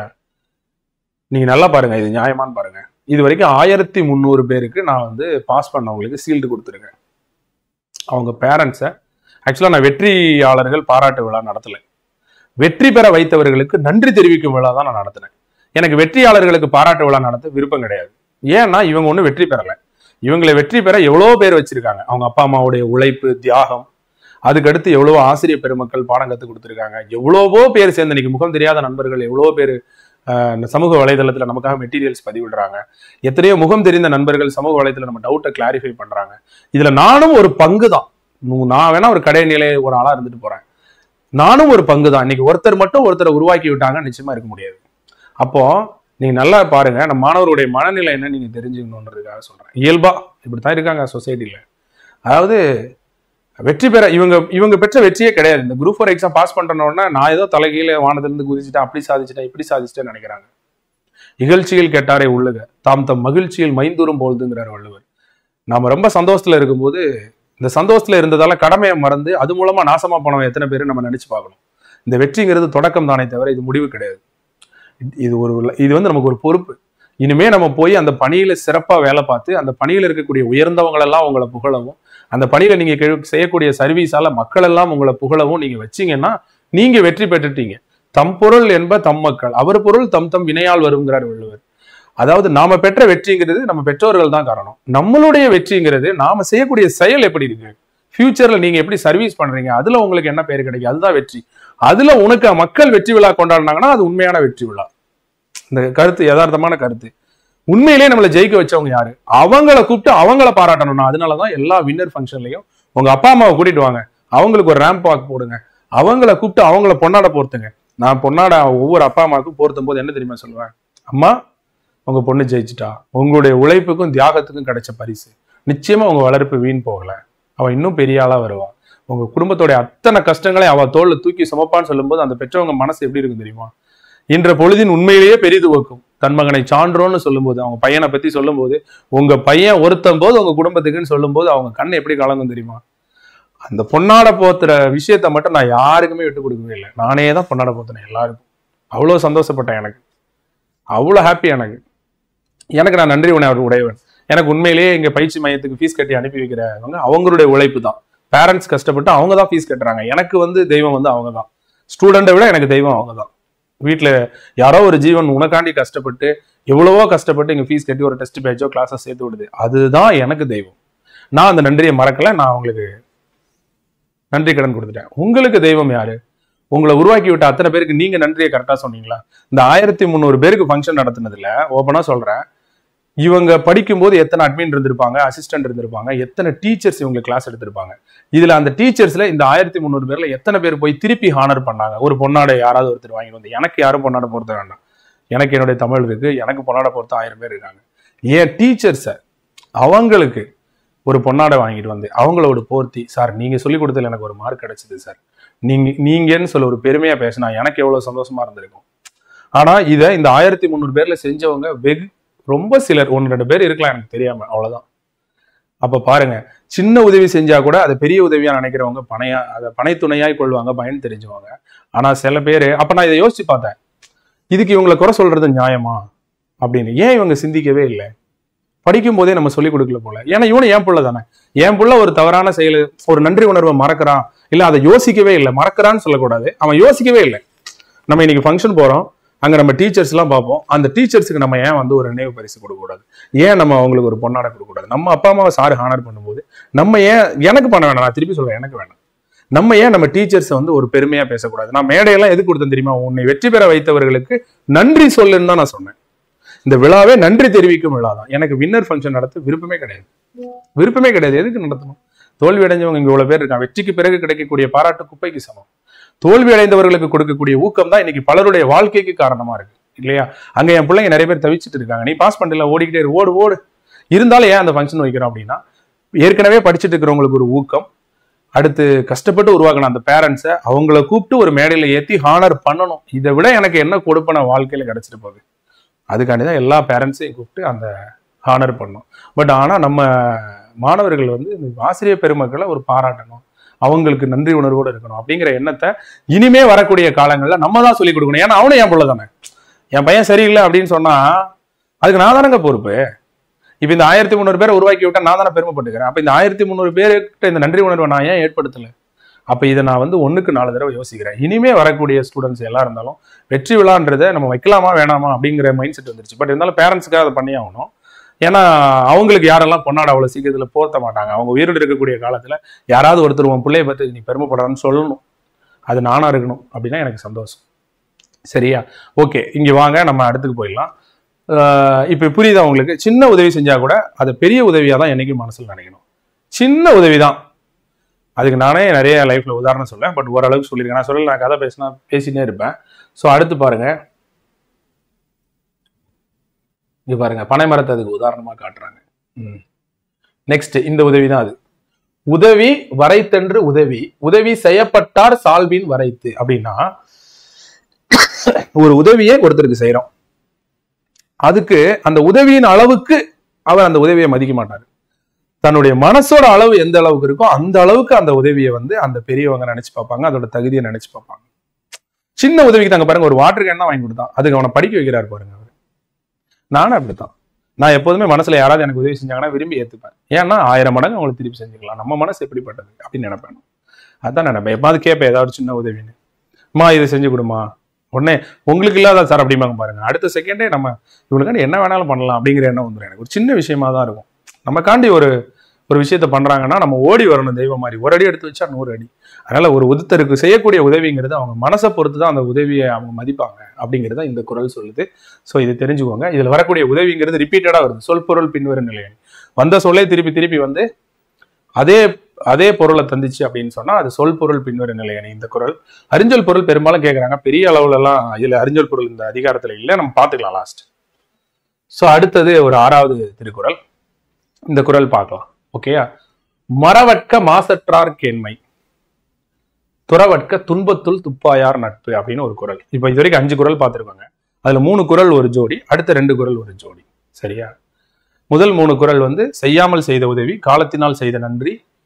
A: நீங்க நல்லா பாருங்க இது நியாயமான்னு பாருங்க இது வரைக்கும் ஆயிரத்தி முந்நூறு பேருக்கு நான் வந்து பாஸ் பண்ணவங்களுக்கு சீல்டு கொடுத்துருக்கேன் அவங்க பேரண்ட்ஸை ஆக்சுவலாக நான் வெற்றியாளர்கள் பாராட்டு விழா நடத்தலை வெற்றி பெற வைத்தவர்களுக்கு நன்றி தெரிவிக்கும் விழா தான் நான் நடத்தினேன் எனக்கு வெற்றியாளர்களுக்கு பாராட்டு விழா நடத்த விருப்பம் கிடையாது ஏன்னா இவங்க ஒன்றும் வெற்றி பெறலை இவங்களை வெற்றி பெற எவ்வளோ பேர் வச்சிருக்காங்க அவங்க அப்பா அம்மாவுடைய உழைப்பு தியாகம் அதுக்கடுத்து எவ்வளவோ ஆசிரியர் பெருமக்கள் பாடம் கற்றுக் கொடுத்துருக்காங்க எவ்வளவோ பேர் சேர்ந்து இன்னைக்கு முகம் தெரியாத நண்பர்கள் எவ்வளவோ பேர் இந்த சமூக வலைதளத்துல நமக்காக மெட்டீரியல்ஸ் பதிவிடுறாங்க எத்தனையோ முகம் தெரிந்த நண்பர்கள் சமூக வலைதளத்துல நம்ம டவுட்டை கிளாரிஃபை பண்றாங்க இதுல நானும் ஒரு பங்கு தான் நான் வேணா ஒரு கடை நிலை ஒரு ஆளா இருந்துட்டு போறேன் நானும் ஒரு பங்கு தான் இன்னைக்கு ஒருத்தர் மட்டும் ஒருத்தரை உருவாக்கி விட்டாங்க நிச்சயமா இருக்க முடியாது அப்போ நீங்க நல்லா பாருங்க நம்ம மாணவருடைய மனநிலை என்ன நீங்க தெரிஞ்சுக்கணுன்றதுக்காக சொல்றேன் இயல்பா இப்படித்தான் இருக்காங்க சொசைட்டில அதாவது வெற்றி பெற இவங்க இவங்க பெற்ற வெற்றியே கிடையாது இந்த குரூப் ஃபோர் எக்ஸாம் பாஸ் பண்றனோடனே நான் ஏதோ தலைகீழ வானத்திலிருந்து குதிச்சுட்டேன் அப்படி சாதிச்சிட்டேன் இப்படி சாதிச்சிட்டேன்னு நினைக்கிறாங்க இகழ்ச்சியில் கேட்டாரே உள்ளுக தாம் தம் மகிழ்ச்சியில் மைந்தூரும் போல்துங்கிறார் வள்ளுவர் நாம ரொம்ப சந்தோஷத்துல இருக்கும்போது இந்த சந்தோஷத்துல இருந்ததால கடமையை மறந்து அது மூலமா நாசமா போனவன் எத்தனை பேர் நம்ம நினைச்சு பார்க்கணும் இந்த வெற்றிங்கிறது தொடக்கம் தானே தவிர இது முடிவு கிடையாது இது ஒரு இது வந்து நமக்கு ஒரு பொறுப்பு இனிமே நம்ம போய் அந்த பணியில சிறப்பா வேலை பார்த்து அந்த பணியில இருக்கக்கூடிய உயர்ந்தவங்களெல்லாம் உங்களை புகழவும் அந்த பணியில நீங்க கெ- செய்யக்கூடிய சர்வீஸால மக்கள் எல்லாம் உங்களை புகழவும் நீங்க வச்சீங்கன்னா நீங்க வெற்றி பெற்றுட்டீங்க தம் பொருள் என்ப தம் மக்கள் அவர் பொருள் தம் தம் வினையால் வருங்கிறார் வள்ளுவர் அதாவது நாம பெற்ற வெற்றிங்கிறது நம்ம பெற்றோர்கள் தான் காரணம் நம்மளுடைய வெற்றிங்கிறது நாம செய்யக்கூடிய செயல் எப்படி இருக்கு ஃபியூச்சர்ல நீங்க எப்படி சர்வீஸ் பண்றீங்க அதுல உங்களுக்கு என்ன பேர் கிடைக்கும் அதுதான் வெற்றி அதுல உனக்கு மக்கள் வெற்றி விழா கொண்டாடினாங்கன்னா அது உண்மையான வெற்றி விழா இந்த கருத்து யதார்த்தமான கருத்து உண்மையிலேயே நம்மளை ஜெயிக்க வச்சவங்க யாரு அவங்கள கூப்பிட்டு அவங்கள பாராட்டணும் அதனாலதான் எல்லா வின்னர் ஃபங்க்ஷன்லயும் உங்க அப்பா அம்மாவை கூட்டிட்டு வாங்க அவங்களுக்கு ஒரு ரேம்ப் வாக் போடுங்க அவங்கள கூப்பிட்டு அவங்கள பொன்னாட போர்த்துங்க நான் பொன்னாட ஒவ்வொரு அப்பா அம்மாவுக்கும் போர்த்தும் போது என்ன தெரியுமா சொல்லுவேன் அம்மா உங்க பொண்ணு ஜெயிச்சிட்டா உங்களுடைய உழைப்புக்கும் தியாகத்துக்கும் கிடைச்ச பரிசு நிச்சயமா உங்க வளர்ப்பு வீண் போகல அவ இன்னும் பெரிய ஆளா வருவா உங்க குடும்பத்தோட அத்தனை கஷ்டங்களையும் அவ தோல்ல தூக்கி சுமப்பான்னு சொல்லும்போது அந்த பெற்றவங்க மனசு எப்படி இருக்கும் தெரியுமா இன்ற பொழுதின் உண்மையிலேயே பெரிது வைக்கும் தன் மகனை சான்றோன்னு சொல்லும்போது அவங்க பையனை பத்தி சொல்லும்போது உங்க பையன் ஒருத்தம் போது உங்க குடும்பத்துக்குன்னு சொல்லும்போது அவங்க கண் எப்படி கலங்கும் தெரியுமா அந்த பொன்னாடை போத்துற விஷயத்த மட்டும் நான் யாருக்குமே விட்டு கொடுக்கவே இல்லை நானே தான் பொன்னாடை போத்துனேன் எல்லாருக்கும் அவ்வளோ சந்தோஷப்பட்டேன் எனக்கு அவ்வளோ ஹாப்பி எனக்கு எனக்கு நான் நன்றி உணர்வு உடையவன் எனக்கு உண்மையிலேயே இங்க பயிற்சி மையத்துக்கு ஃபீஸ் கட்டி அனுப்பி வைக்கிறவங்க அவங்களுடைய உழைப்பு தான் பேரண்ட்ஸ் கஷ்டப்பட்டு அவங்க தான் ஃபீஸ் கட்டுறாங்க எனக்கு வந்து தெய்வம் வந்து அவங்க தான் ஸ்டூடெண்ட்டை விட எனக்கு தெய்வம் அவங்க தான் வீட்டில் யாரோ ஒரு ஜீவன் உனக்காண்டி கஷ்டப்பட்டு எவ்வளவோ கஷ்டப்பட்டு இங்கே ஃபீஸ் கட்டி ஒரு டெஸ்ட் பேட்சோ கிளாஸோ சேர்த்து விடுது அதுதான் எனக்கு தெய்வம் நான் அந்த நன்றியை மறக்கல நான் அவங்களுக்கு நன்றி கடன் கொடுத்துட்டேன் உங்களுக்கு தெய்வம் யாரு உங்களை உருவாக்கி விட்ட அத்தனை பேருக்கு நீங்க நன்றியை கரெக்டா சொன்னீங்களா இந்த ஆயிரத்தி முந்நூறு பேருக்கு ஃபங்க்ஷன் நடத்துனதுல ஓப்பனா சொல்றேன் இவங்க படிக்கும்போது எத்தனை அட்மின் இருந்திருப்பாங்க அசிஸ்டன்ட் இருந்திருப்பாங்க எத்தனை டீச்சர்ஸ் இவங்க கிளாஸ் எடுத்திருப்பாங்க இதுல அந்த டீச்சர்ஸ்ல இந்த ஆயிரத்தி முந்நூறு பேர்ல எத்தனை பேர் போய் திருப்பி ஹானர் பண்ணாங்க ஒரு பொன்னாடை யாராவது ஒருத்தர் வாங்கிட்டு வந்து எனக்கு யாரும் பொன்னாடை பொறுத்த வேண்டாம் எனக்கு என்னுடைய தமிழ் இருக்கு எனக்கு பொன்னாடை பொறுத்த ஆயிரம் பேர் இருக்காங்க ஏன் டீச்சர்ஸை அவங்களுக்கு ஒரு பொன்னாடை வாங்கிட்டு வந்து அவங்களோட போர்த்தி சார் நீங்க சொல்லி கொடுத்ததுல எனக்கு ஒரு மார்க் கிடைச்சது சார் நீங்க நீங்கன்னு சொல்ல ஒரு பெருமையா பேசினா எனக்கு எவ்வளவு சந்தோஷமா இருந்திருக்கும் ஆனா இதை இந்த ஆயிரத்தி முந்நூறு பேர்ல செஞ்சவங்க வெகு ரொம்ப சிலர் ஒன்று ரெண்டு பேர் இருக்கலாம் எனக்கு தெரியாம அவ்வளவுதான் அப்ப பாருங்க சின்ன உதவி செஞ்சா கூட அதை பெரிய உதவியா நினைக்கிறவங்க பணையா அதை பனை துணையாய் கொள்வாங்க பயன் தெரிஞ்சுவாங்க ஆனா சில பேர் அப்ப நான் இதை யோசிச்சு பார்த்தேன் இதுக்கு இவங்களை குறை சொல்றது நியாயமா அப்படின்னு ஏன் இவங்க சிந்திக்கவே இல்லை படிக்கும் போதே நம்ம சொல்லிக் கொடுக்கல போல ஏன்னா இவனு என் புள்ள தானே என் புள்ள ஒரு தவறான செயல் ஒரு நன்றி உணர்வை மறக்கிறான் இல்ல அதை யோசிக்கவே இல்லை மறக்கிறான்னு சொல்லக்கூடாது அவன் யோசிக்கவே இல்லை நம்ம இன்னைக்கு ஃபங்க்ஷன் போறோம் அங்க நம்ம டீச்சர்ஸ் எல்லாம் பார்ப்போம் அந்த டீச்சர்ஸுக்கு நம்ம ஏன் வந்து ஒரு நினைவு பரிசு கொடுக்கக்கூடாது ஏன் நம்ம அவங்களுக்கு ஒரு பொன்னாடை கொடுக்கக்கூடாது நம்ம அப்பா அம்மாவை சாரு ஹானர் பண்ணும்போது நம்ம ஏன் எனக்கு பண்ண வேணாம் நான் திருப்பி சொல்றேன் எனக்கு வேணாம் நம்ம ஏன் நம்ம டீச்சர்ஸை வந்து ஒரு பெருமையா பேசக்கூடாது நான் மேடையெல்லாம் எதுக்கு கொடுத்தேன் தெரியுமா உன்னை வெற்றி பெற வைத்தவர்களுக்கு நன்றி சொல்லுன்னு தான் நான் சொன்னேன் இந்த விழாவே நன்றி தெரிவிக்கும் விழா தான் எனக்கு வின்னர் ஃபங்க்ஷன் நடத்த விருப்பமே கிடையாது விருப்பமே கிடையாது எதுக்கு நடத்தணும் தோல்வி அடைஞ்சவங்க இங்க இவ்வளவு பேர் இருக்காங்க வெற்றிக்கு பிறகு கிடைக்கக்கூடிய பாராட்டு குப்பைக்கு சமம் தோல்வி அடைந்தவர்களுக்கு கொடுக்கக்கூடிய ஊக்கம் தான் இன்னைக்கு பலருடைய வாழ்க்கைக்கு காரணமா இருக்கு இல்லையா அங்க என் பிள்ளைங்க நிறைய பேர் தவிச்சிட்டு இருக்காங்க நீ பாஸ் பண்ணல ஓடிக்கிட்டே இரு, ஓடு ஓடு இருந்தாலும் ஏன் அந்த ஃபங்க்ஷன் வைக்கிறோம் அப்படின்னா ஏற்கனவே படிச்சுட்டு இருக்கிறவங்களுக்கு ஒரு ஊக்கம் அடுத்து கஷ்டப்பட்டு உருவாக்கின அந்த பேரண்ட்ஸை அவங்கள கூப்பிட்டு ஒரு மேடையில ஏத்தி ஹானர் பண்ணணும் இதை விட எனக்கு என்ன கொடுப்பன வாழ்க்கையில கிடைச்சிட்டு போகுது அதுக்காண்டி தான் எல்லா பேரண்ட்ஸையும் கூப்பிட்டு அந்த ஹானர் பண்ணோம் பட் ஆனா நம்ம மாணவர்கள் வந்து இந்த ஆசிரியர் பெருமக்களை ஒரு பாராட்டணும் அவங்களுக்கு நன்றி உணர்வோடு இருக்கணும் அப்படிங்கிற எண்ணத்தை இனிமே வரக்கூடிய காலங்கள்ல நம்ம தான் சொல்லிக் கொடுக்கணும் ஏன்னா அவனும் என் பிள்ளை தானே என் பையன் சரியில்லை அப்படின்னு சொன்னா அதுக்கு நான் தானங்க பொறுப்பு இப்ப இந்த ஆயிரத்தி முந்நூறு பேரை உருவாக்கி விட்டா நான் தானே பெருமைப்பட்டுக்கிறேன் அப்ப இந்த ஆயிரத்தி முந்நூறு பேர்கிட்ட இந்த நன்றி உணர்வை நான் ஏன் ஏற்படுத்தல அப்ப இதை நான் வந்து ஒண்ணுக்கு நாலு தடவை யோசிக்கிறேன் இனிமே வரக்கூடிய ஸ்டூடெண்ட்ஸ் எல்லாம் இருந்தாலும் வெற்றி விழான்றதை நம்ம வைக்கலாமா வேணாமா அப்படிங்கிற மைண்ட் செட் வந்துருச்சு பட் இருந்தாலும் பேரண்ட்ஸுக்காக அதை பண்ணி ஆகணும் ஏன்னா அவங்களுக்கு யாரெல்லாம் பொன்னாட அவ்வளவு சீக்கிரத்துல போர்த்த மாட்டாங்க அவங்க உயிரோடு இருக்கக்கூடிய காலத்துல யாராவது ஒருத்தர் உன் பிள்ளைய பத்தி நீ பெருமைப்படுறான்னு சொல்லணும் அது நானா இருக்கணும் அப்படின்னா எனக்கு சந்தோஷம் சரியா ஓகே இங்க வாங்க நம்ம அடுத்துக்கு போயிடலாம் ஆஹ் இப்ப புரியுதா உங்களுக்கு சின்ன உதவி செஞ்சா கூட அது பெரிய உதவியா தான் என்னைக்கும் மனசுல நினைக்கணும் சின்ன உதவி தான் அதுக்கு நானே நிறைய லைஃப்ல உதாரணம் சொல்லேன் பட் ஓரளவுக்கு சொல்லியிருக்கேன் நான் சொல்லல நான் கதை பேசினா பேசினே இருப்பேன் ஸோ அடுத்து பாருங்க இங்க பாருங்க பனை மரத்தை அதுக்கு உதாரணமா காட்டுறாங்க நெக்ஸ்ட் இந்த உதவி தான் அது உதவி வரைத்தென்று உதவி உதவி செய்யப்பட்டார் சால்வின் வரைத்து அப்படின்னா ஒரு உதவியை ஒருத்தருக்கு செய்றோம் அதுக்கு அந்த உதவியின் அளவுக்கு அவர் அந்த உதவியை மதிக்க மாட்டார் தன்னுடைய மனசோட அளவு எந்த அளவுக்கு இருக்கோ அந்த அளவுக்கு அந்த உதவியை வந்து அந்த பெரியவங்க நினைச்சு பார்ப்பாங்க அதோட தகுதியை நினைச்சு பார்ப்பாங்க சின்ன உதவிக்கு தாங்க பாருங்க ஒரு வாட்டர் கேன் தான் வாங்கி கொடுத்தான் அதுக்கு அவனை படிக்க வைக்கிறார் பாருங்க அவர் நானும் அப்படித்தான் நான் எப்போதுமே மனசுல யாராவது எனக்கு உதவி செஞ்சாங்கன்னா விரும்பி ஏத்துப்பேன் ஏன்னா ஆயிரம் மடங்கு அவங்களுக்கு திருப்பி செஞ்சுக்கலாம் நம்ம மனசு எப்படிப்பட்டது அப்படின்னு நினைப்பேன் அதான் நினைப்பேன் எப்பாவது கேட்பேன் ஏதாவது சின்ன உதவின்னு அம்மா இதை செஞ்சு கொடுமா உடனே உங்களுக்கு இல்லாத சார் அப்படிம்பாங்க பாருங்க அடுத்த செகண்டே நம்ம இவங்களுக்காண்டி என்ன வேணாலும் பண்ணலாம் அப்படிங்கிற எண்ணம் வந்துடும் எனக்கு ஒரு சின்ன விஷயமா தான் இருக்கும் நமக்காண்டி ஒரு ஒரு விஷயத்த பண்றாங்கன்னா நம்ம ஓடி வரணும் தெய்வம் மாதிரி ஒரு அடி எடுத்து வச்சா நூறு அடி அதனால ஒரு உதத்தருக்கு செய்யக்கூடிய உதவிங்கிறது அவங்க மனசை பொறுத்து தான் அந்த உதவியை அவங்க மதிப்பாங்க அப்படிங்கிறது தான் இந்த குரல் சொல்லுது ஸோ இது தெரிஞ்சுக்கோங்க இதுல வரக்கூடிய உதவிங்கிறது ரிப்பீட்டடா வருது சொல் பொருள் பின்வரும் நிலை வந்த சொல்லே திருப்பி திருப்பி வந்து அதே அதே பொருளை தந்துச்சு அப்படின்னு சொன்னா அது சொல் பொருள் பின்வரும் நிலையணி இந்த குரல் அறிஞ்சொல் பொருள் பெரும்பாலும் கேட்குறாங்க பெரிய அளவுல எல்லாம் இதுல அறிஞ்சொல் பொருள் இந்த அதிகாரத்துல இல்லை நம்ம பார்த்துக்கலாம் லாஸ்ட் ஸோ அடுத்தது ஒரு ஆறாவது திருக்குறள் இந்த குரல் பார்க்கலாம் ஓகேயா மரவட்க மாசற்றார் கேண்மை துறவட்க துன்பத்துள் துப்பாயார் நட்பு அப்படின்னு ஒரு குரல் இப்போ இது வரைக்கும் அஞ்சு குரல் பார்த்துருக்காங்க அதுல மூணு குரல் ஒரு ஜோடி அடுத்த ரெண்டு குரல் ஒரு ஜோடி சரியா முதல் மூணு குரல் வந்து செய்யாமல் செய்த உதவி காலத்தினால் செய்த நன்றி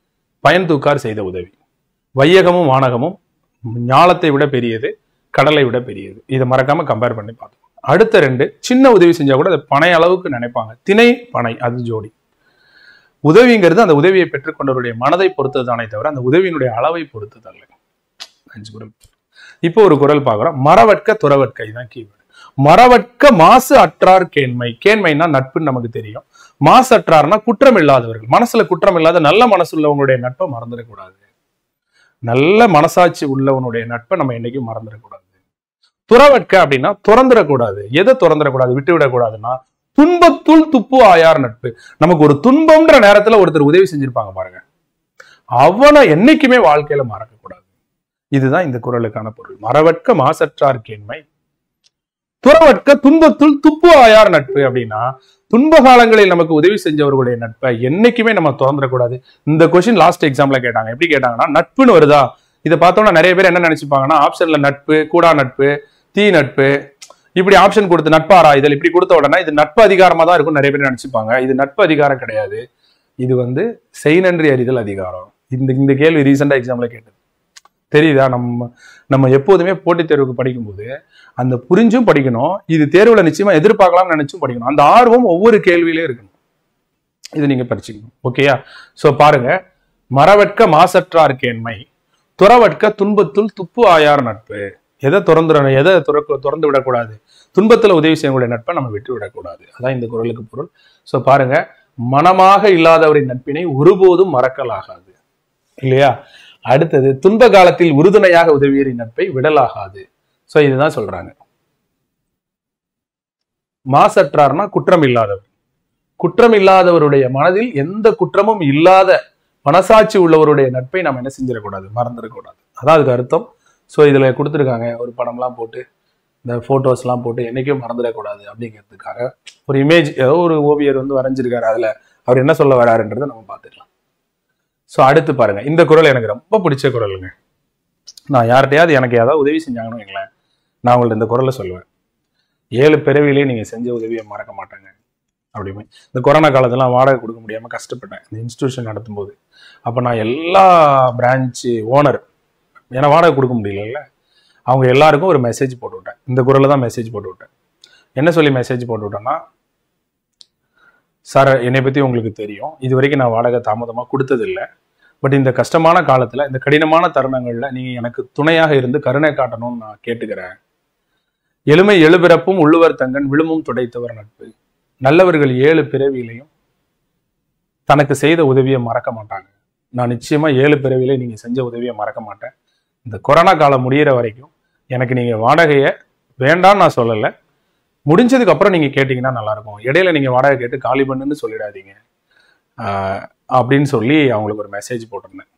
A: பயன் தூக்கார் செய்த உதவி வையகமும் வானகமும் ஞாலத்தை விட பெரியது கடலை விட பெரியது இதை மறக்காம கம்பேர் பண்ணி பார்த்தோம் அடுத்த ரெண்டு சின்ன உதவி செஞ்சா கூட அதை பனை அளவுக்கு நினைப்பாங்க திணை பனை அது ஜோடி உதவிங்கிறது அந்த உதவியை பெற்றுக்கொண்டவருடைய மனதை பொறுத்தது தானே தவிர அந்த உதவியினுடைய அளவை பொறுத்தது அல்ல அஞ்சு குரல் இப்போ ஒரு குரல் பார்க்குறோம் மரவட்க துறவட்க இதுதான் கீவேர்டு மரவட்க மாசு அற்றார் கேண்மை கேண்மைனா நட்புன்னு நமக்கு தெரியும் மாசு அற்றார்னா குற்றம் இல்லாதவர்கள் மனசுல குற்றம் இல்லாத நல்ல மனசு உள்ளவங்களுடைய நட்பை மறந்துடக்கூடாது நல்ல மனசாட்சி உள்ளவனுடைய நட்பை நம்ம என்னைக்கும் மறந்துடக்கூடாது துறவட்க அப்படின்னா துறந்துடக்கூடாது எதை துறந்துடக்கூடாது விட்டு விடக்கூடாதுன்னா துன்பத்துள் துப்பு ஆயார் நட்பு நமக்கு ஒரு துன்பம்ன்ற நேரத்துல ஒருத்தர் உதவி செஞ்சிருப்பாங்க பாருங்க அவனை என்னைக்குமே வாழ்க்கையில மறக்க கூடாது இதுதான் இந்த குரலுக்கான பொருள் மறவட்க மாசற்றார் கேண்மை துறவட்க துன்பத்துள் துப்பு ஆயார் நட்பு அப்படின்னா துன்ப காலங்களில் நமக்கு உதவி செஞ்சவர்களுடைய நட்பை என்னைக்குமே நம்ம திறந்துடக்கூடாது இந்த கொஸ்டின் லாஸ்ட் எக்ஸாம்ல கேட்டாங்க எப்படி கேட்டாங்கன்னா நட்புன்னு வருதா இதை பார்த்தோம்னா நிறைய பேர் என்ன நினைச்சுப்பாங்கன்னா ஆப்ஷன்ல நட்பு கூடா நட்பு தீ நட்பு இப்படி ஆப்ஷன் கொடுத்து நட்பாரா இதில் இப்படி கொடுத்த உடனே இது நட்பு அதிகாரமா தான் இருக்கும் நிறைய பேர் நினைச்சுப்பாங்க இது நட்பு அதிகாரம் கிடையாது இது வந்து செய் நன்றி அறிதல் அதிகாரம் இந்த இந்த கேள்வி ரீசெண்டா எக்ஸாம்ல கேட்டது தெரியுதா நம்ம நம்ம எப்போதுமே போட்டித் தேர்வுக்கு படிக்கும்போது அந்த புரிஞ்சும் படிக்கணும் இது தேர்வுல நிச்சயமா எதிர்பார்க்கலாம்னு நினைச்சும் படிக்கணும் அந்த ஆர்வம் ஒவ்வொரு கேள்வியிலே இருக்கணும் இது நீங்க படிச்சுக்கணும் ஓகேயா சோ பாருங்க மரவட்க மாசற்றார் கேண்மை துறவட்க துன்பத்துள் துப்பு ஆயார் நட்பு எதை திறந்துட எதை துறக்க திறந்து விடக்கூடாது துன்பத்துல உதவி செய்யக்கூடிய நட்பை நம்ம விட்டு விடக்கூடாது அதான் இந்த குரலுக்கு பொருள் சோ பாருங்க மனமாக இல்லாதவரின் நட்பினை ஒருபோதும் மறக்கலாகாது இல்லையா அடுத்தது துன்ப காலத்தில் உறுதுணையாக உதவியரின் நட்பை விடலாகாது சோ இதுதான் சொல்றாங்க மாசற்றார்னா குற்றம் இல்லாதவர் குற்றம் இல்லாதவருடைய மனதில் எந்த குற்றமும் இல்லாத மனசாட்சி உள்ளவருடைய நட்பை நம்ம என்ன செஞ்சிடக்கூடாது மறந்துடக்கூடாது அதான் அதுக்கு அர்த்தம் ஸோ இதுல கொடுத்துருக்காங்க ஒரு படம்லாம் போட்டு இந்த போட்டோஸ்லாம் போட்டு என்னைக்கும் மறந்துடக்கூடாது அப்படிங்கிறதுக்காக ஒரு இமேஜ் ஏதோ ஒரு ஓவியர் வந்து வரைஞ்சிருக்காரு அதுல அவர் என்ன சொல்ல வராருன்றதை நம்ம பார்த்துக்கலாம் ஸோ அடுத்து பாருங்க இந்த குரல் எனக்கு ரொம்ப பிடிச்ச குரலுங்க நான் யார்கிட்டயாவது எனக்கு ஏதாவது உதவி செஞ்சாங்கன்னு வைங்களேன் நான் உங்கள்ட்ட இந்த குரலை சொல்லுவேன் ஏழு பிறவிலே நீங்க செஞ்ச உதவியை மறக்க மாட்டாங்க அப்படிமே இந்த கொரோனா காலத்துலாம் வாடகை கொடுக்க முடியாம கஷ்டப்பட்டேன் இந்த இன்ஸ்டியூஷன் நடத்தும் போது அப்போ நான் எல்லா பிரான்ச்சு ஓனர் ஏன்னா வாடகை கொடுக்க முடியலல்ல அவங்க எல்லாருக்கும் ஒரு மெசேஜ் போட்டு விட்டேன் இந்த குரல்ல தான் மெசேஜ் போட்டு விட்டேன் என்ன சொல்லி மெசேஜ் போட்டு விட்டேன்னா சார் என்னை பற்றி உங்களுக்கு தெரியும் இது வரைக்கும் நான் வாடகை தாமதமாக கொடுத்ததில்லை பட் இந்த கஷ்டமான காலத்தில் இந்த கடினமான தருணங்களில் நீங்கள் எனக்கு துணையாக இருந்து கருணை காட்டணும்னு நான் கேட்டுக்கிறேன் எளிமை எழுபிறப்பும் உள்ளுவர் தங்கன் விழுமும் துடைத்தவர் நட்பு நல்லவர்கள் ஏழு பிறவியிலையும் தனக்கு செய்த உதவியை மறக்க மாட்டாங்க நான் நிச்சயமா ஏழு பிறவியிலே நீங்க செஞ்ச உதவியை மறக்க மாட்டேன் இந்த கொரோனா காலம் முடியிற வரைக்கும் எனக்கு நீங்க வாடகையை வேண்டாம்னு நான் சொல்லலை முடிஞ்சதுக்கு அப்புறம் நீங்க கேட்டீங்கன்னா நல்லா இருக்கும் இடையில நீங்க வாடகை கேட்டு காலி பண்ணுன்னு சொல்லிடாதீங்க ஆஹ் அப்படின்னு சொல்லி அவங்களுக்கு ஒரு மெசேஜ் போட்டிருந்தேன்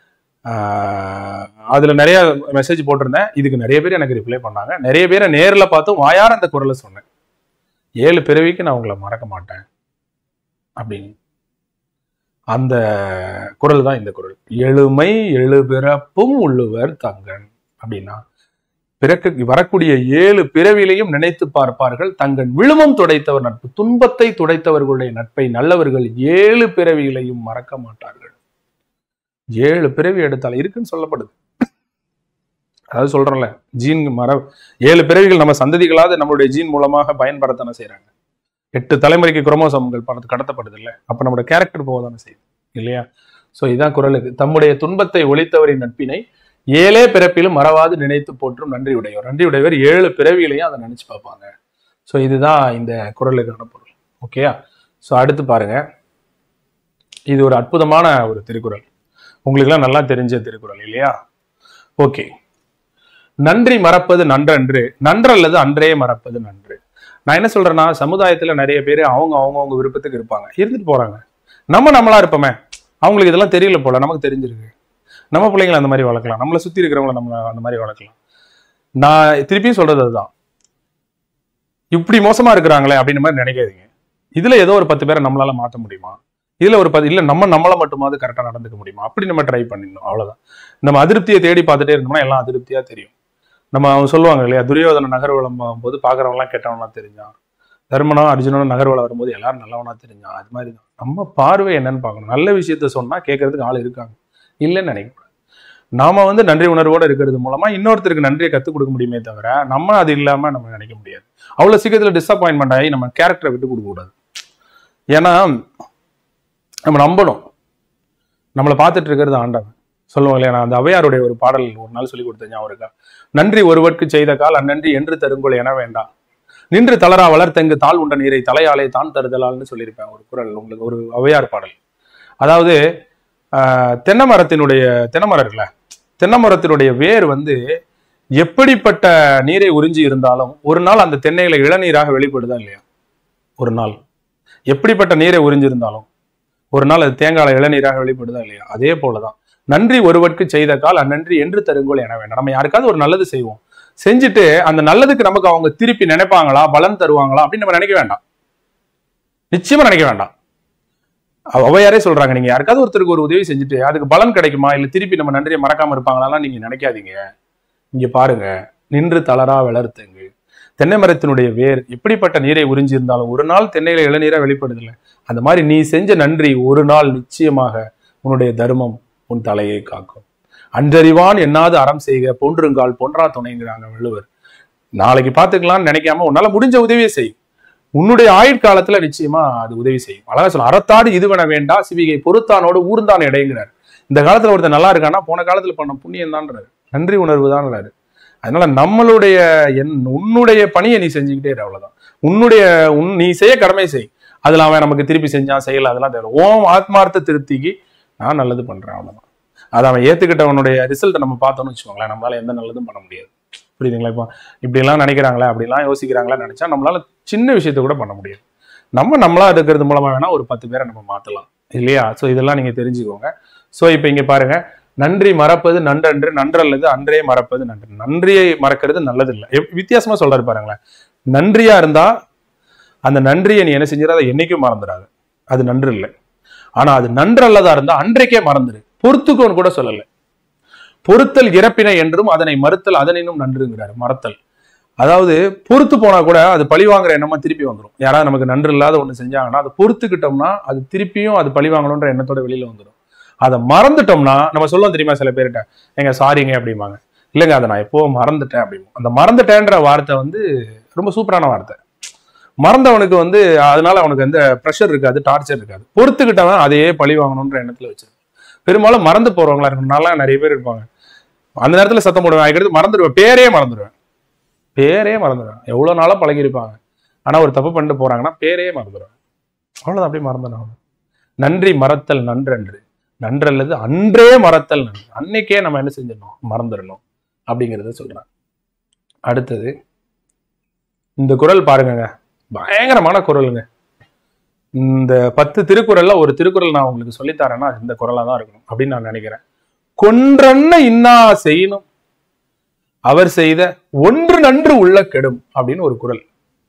A: ஆஹ் அதுல நிறைய மெசேஜ் போட்டிருந்தேன் இதுக்கு நிறைய பேர் எனக்கு ரிப்ளை பண்ணாங்க நிறைய பேரை நேர்ல பார்த்து வாயார அந்த குரலை சொன்னேன் ஏழு பிறவிக்கு நான் உங்களை மறக்க மாட்டேன் அப்படின்னு அந்த குரல் தான் இந்த குரல் எழுமை எழுபிறப்பும் உள்ளுவர் தங்கன் அப்படின்னா பிறக்க வரக்கூடிய ஏழு பிறவிலையும் நினைத்து பார்ப்பார்கள் தங்கள் விழுமம் துடைத்தவர் நட்பு துன்பத்தை துடைத்தவர்களுடைய நட்பை நல்லவர்கள் ஏழு பிறவிகளையும் மறக்க மாட்டார்கள் ஏழு பிறவி எடுத்தால் இருக்குன்னு சொல்லப்படுது அதாவது சொல்றோம்ல ஜீன் மர ஏழு பிறவிகள் நம்ம சந்ததிகளாவது நம்மளுடைய ஜீன் மூலமாக பயன்படுத்தானே செய்றாங்க எட்டு தலைமுறைக்கு குரோமோசோம்கள் படத்து கடத்தப்படுது இல்லை அப்ப நம்மளோட கேரக்டர் போக தானே செய்யுது இல்லையா சோ இதான் குரலுக்கு தம்முடைய துன்பத்தை ஒழித்தவரின் நட்பினை ஏழே பிறப்பிலும் மறவாது நினைத்து போற்றும் நன்றி உடையவர் நன்றி உடையவர் ஏழு பிறவிகளையும் அதை நினைச்சு பார்ப்பாங்க சோ இதுதான் இந்த குரலுக்கான பொருள் ஓகேயா சோ அடுத்து பாருங்க இது ஒரு அற்புதமான ஒரு திருக்குறள் உங்களுக்கெல்லாம் நல்லா தெரிஞ்ச திருக்குறள் இல்லையா ஓகே நன்றி மறப்பது நன்றன்று நன்றல்லது அன்றே மறப்பது நன்று நான் என்ன சொல்றேன்னா சமுதாயத்துல நிறைய பேர் அவங்க அவங்கவங்க விருப்பத்துக்கு இருப்பாங்க இருந்துட்டு போறாங்க நம்ம நம்மளா இருப்போமே அவங்களுக்கு இதெல்லாம் தெரியல போல நமக்கு தெரிஞ்சிருக்கு நம்ம பிள்ளைங்களை அந்த மாதிரி வளர்க்கலாம் நம்மளை சுத்தி இருக்கிறவங்கள நம்ம அந்த மாதிரி வளர்க்கலாம் நான் திருப்பியும் சொல்றது அதுதான் இப்படி மோசமா இருக்கிறாங்களே அப்படின்னு மாதிரி நினைக்காதீங்க இதுல ஏதோ ஒரு பத்து பேரை நம்மளால மாத்த முடியுமா இதுல ஒரு பத்து இல்ல நம்ம நம்மள மட்டுமாவது கரெக்டா நடந்துக்க முடியுமா அப்படி நம்ம ட்ரை பண்ணிடணும் அவ்வளவுதான் நம்ம அதிருப்தியை தேடி பார்த்துட்டே இருந்தோம்னா எல்லாம் அதிருப்தியா தெரியும் நம்ம அவங்க சொல்லுவாங்க இல்லையா துரியோதன நகர்வலம் போகும்போது பாக்குறவங்கலாம் கெட்டவனா தெரிஞ்சான் தர்மனும் அர்ஜுனனும் நகர்வலம் வரும்போது எல்லாரும் நல்லவனா தெரிஞ்சான் அது மாதிரி தான் நம்ம பார்வை என்னன்னு பார்க்கணும் நல்ல விஷயத்த சொன்னா கேட்கறதுக்கு ஆள் இருக்காங்க இல்லைன்னு நினைக்கக்கூடாது நாம வந்து நன்றி உணர்வோட இருக்கிறது மூலமா இன்னொருத்தருக்கு நன்றியை கற்றுக் கொடுக்க முடியுமே தவிர நம்ம அது இல்லாம நம்ம நினைக்க முடியாது அவ்வளவு சீக்கிரத்துல டிசப்பாயின்மெண்ட் ஆகி நம்ம கேரக்டரை விட்டு கொடுக்க கூடாது ஏன்னா நம்ம நம்பணும் நம்மளை பார்த்துட்டு இருக்கிறது ஆண்டவன் சொல்லுவாங்க இல்லையா நான் அந்த அவையாருடைய ஒரு பாடல் ஒரு நாள் சொல்லி கொடுத்தேன் ஞாபகம் இருக்கா நன்றி ஒருவர்க்கு செய்த கால் அந்நன்றி என்று தருங்கொள் என வேண்டாம் நின்று தளரா வளர்த்தெங்கு தாழ் உண்ட நீரை தலையாலே தான் தருதலால்னு சொல்லியிருப்பேன் ஒரு குரல் உங்களுக்கு ஒரு அவையார் பாடல் அதாவது ஆஹ், தென்னை மரத்தினுடைய தென்னை மரம் இருக்குல்ல தென்னை மரத்தினுடைய வேர் வந்து எப்படிப்பட்ட நீரை உறிஞ்சி இருந்தாலும் ஒரு நாள் அந்த தென்னையில இளநீராக வெளிப்படுதா இல்லையா ஒரு நாள் எப்படிப்பட்ட நீரை உறிஞ்சிருந்தாலும் ஒரு நாள் அது தேங்காய் இளநீராக வெளிப்படுதா இல்லையா அதே போலதான் நன்றி ஒருவருக்கு செய்த கால் அந்நன்றி என்று தருங்கோல் என வேண்டாம் நம்ம யாருக்காவது ஒரு நல்லது செய்வோம் செஞ்சுட்டு அந்த நல்லதுக்கு நமக்கு அவங்க திருப்பி நினைப்பாங்களா பலன் தருவாங்களா அப்படின்னு நம்ம நினைக்க வேண்டாம் நிச்சயமா நினைக்க வேண்டாம் அவ- ஔவையாரே சொல்றாங்க நீங்க யாருக்காவது ஒருத்தருக்கு ஒரு உதவி செஞ்சுட்டு அதுக்கு பலன் கிடைக்குமா இல்ல திருப்பி நம்ம நன்றியை மறக்காம இருப்பாங்களாலாம் நீங்க நினைக்காதீங்க இங்க பாருங்க நின்று தளரா வளர்த்துங்க தென்னை மரத்தினுடைய வேர் எப்படிப்பட்ட நீரை உறிஞ்சி இருந்தாலும் ஒரு நாள் தென்னையில இளநீரா வெளிப்படுதில்ல அந்த மாதிரி நீ செஞ்ச நன்றி ஒரு நாள் நிச்சயமாக உன்னுடைய தர்மம் உன் தலையை காக்கும் அன்றறிவான் என்னாது அறம் செய்க பொன்றுங்கால் பொன்றா துணைங்கிறாங்க வள்ளுவர் நாளைக்கு பார்த்துக்கலாம்னு நினைக்காம உன்னால முடிஞ்ச உதவியை செய் உன்னுடைய ஆயுட்காலத்துல நிச்சயமா அது உதவி செய்யும் அழகா சொல்ல அறத்தாடு இதுவன வேண்டா சிவிகை பொறுத்தானோடு ஊர்ந்தான் இடைங்கிறார் இந்த காலத்துல ஒருத்தர் நல்லா இருக்கான்னா போன காலத்துல பண்ண புண்ணியம் தான்றாரு நன்றி உணர்வு தான்றாரு அதனால நம்மளுடைய என் உன்னுடைய பணியை நீ செஞ்சுக்கிட்டே இரு அவ்வளவுதான் உன்னுடைய உன் நீ செய்ய கடமை செய் அதுல அவன் நமக்கு திருப்பி செஞ்சான் செய்யல அதெல்லாம் தேவை ஓம் ஆத்மார்த்த திருப்திக்கு நான் நல்லது பண்றேன் அவ்வளவுதான் அதை அவன் ஏத்துக்கிட்டவனுடைய ரிசல்ட்டை நம்ம பார்த்தோம்னு வச்சுக்கோங்களேன் நம்மளால எந்த நல்லதும் பண்ண முடியாது புரியுதுங்களா இப்போ இப்படிலாம் நினைக்கிறாங்களே அப்படிலாம் யோசிக்கிறாங்களா நினைச்சா நம்மளால சின்ன விஷயத்தை கூட பண்ண முடியாது நம்ம நம்மளா இருக்கிறது மூலமா வேணா ஒரு பத்து பேரை நம்ம மாத்தலாம் இல்லையா ஸோ இதெல்லாம் நீங்க தெரிஞ்சுக்கோங்க ஸோ இப்போ இங்க பாருங்க நன்றி மறப்பது நன்றன்று நன்றல்லது அன்றே மறப்பது நன்று நன்றியை மறக்கிறது நல்லது இல்லை எப்- வித்தியாசமா சொல்றாரு பாருங்களேன் நன்றியா இருந்தா அந்த நன்றியை நீ என்ன செஞ்சிட அதை என்னைக்கும் மறந்துடாது அது நன்று இல்லை ஆனா அது நன்று அல்லதா இருந்தா அன்றைக்கே மறந்துடு பொறுத்துக்கோன்னு கூட சொல்லல பொறுத்தல் இறப்பினை என்றும் அதனை மறுத்தல் அதனினும் நன்றுங்கிறாரு மறத்தல் அதாவது பொறுத்து போனா கூட அது பழி வாங்குற எண்ணமா திருப்பி வந்துடும் யாராவது நமக்கு நன்று இல்லாத ஒண்ணு செஞ்சாங்கன்னா அதை பொறுத்துக்கிட்டோம்னா அது திருப்பியும் அது பழி வாங்கணுன்ற எண்ணத்தோட வெளியில வந்துடும் அதை மறந்துட்டோம்னா நம்ம சொல்லுவோம் தெரியுமா சில பேர்கிட்ட எங்க சாரிங்க அப்படிம்பாங்க இல்லைங்க அதை நான் எப்போ மறந்துட்டேன் அப்படிம்போம் அந்த மறந்துட்டேன்ற வார்த்தை வந்து ரொம்ப சூப்பரான வார்த்தை மறந்தவனுக்கு வந்து அதனால அவனுக்கு எந்த ப்ரெஷர் இருக்காது டார்ச்சர் இருக்காது பொறுத்துக்கிட்டவன் அதையே பழி வாங்கணுன்ற எண்ணத்துல வச்சிருக்கான் பெரும்பாலும் மறந்து போறவங்களா இருக்கும் நல்லா நிறைய பேர் இருப்பாங்க அந்த நேரத்துல சத்தம் போடுவேன் அதுக்கடுத்து மறந்துடுவேன் பேரே மறந்துடுவேன் பேரே மறந்துடுவேன் எவ்வளவு நாளா பழகிருப்பாங்க ஆனா ஒரு தப்பு பண்ணிட்டு போறாங்கன்னா பேரே மறந்துடுவேன் அவ்வளவுதான் அப்படியே மறந்துடும் நன்றி மறத்தல் நன்றன்று நன்றல்லது அன்றே மறத்தல் நன்று அன்னைக்கே நம்ம என்ன செஞ்சிடணும் மறந்துடணும் அப்படிங்கிறத சொல்றேன் அடுத்தது இந்த குரல் பாருங்கங்க பயங்கரமான குரலுங்க இந்த பத்து திருக்குறள்ல ஒரு திருக்குறள் நான் உங்களுக்கு சொல்லித்தரேன்னா அது இந்த குரலா தான் இருக்கணும் அப்படின்னு நான் நினைக்கிறேன் கொன்றன்ன இன்னா செய்யணும் அவர் செய்த ஒன்று நன்று உள்ள கெடும் அப்படின்னு ஒரு குரல்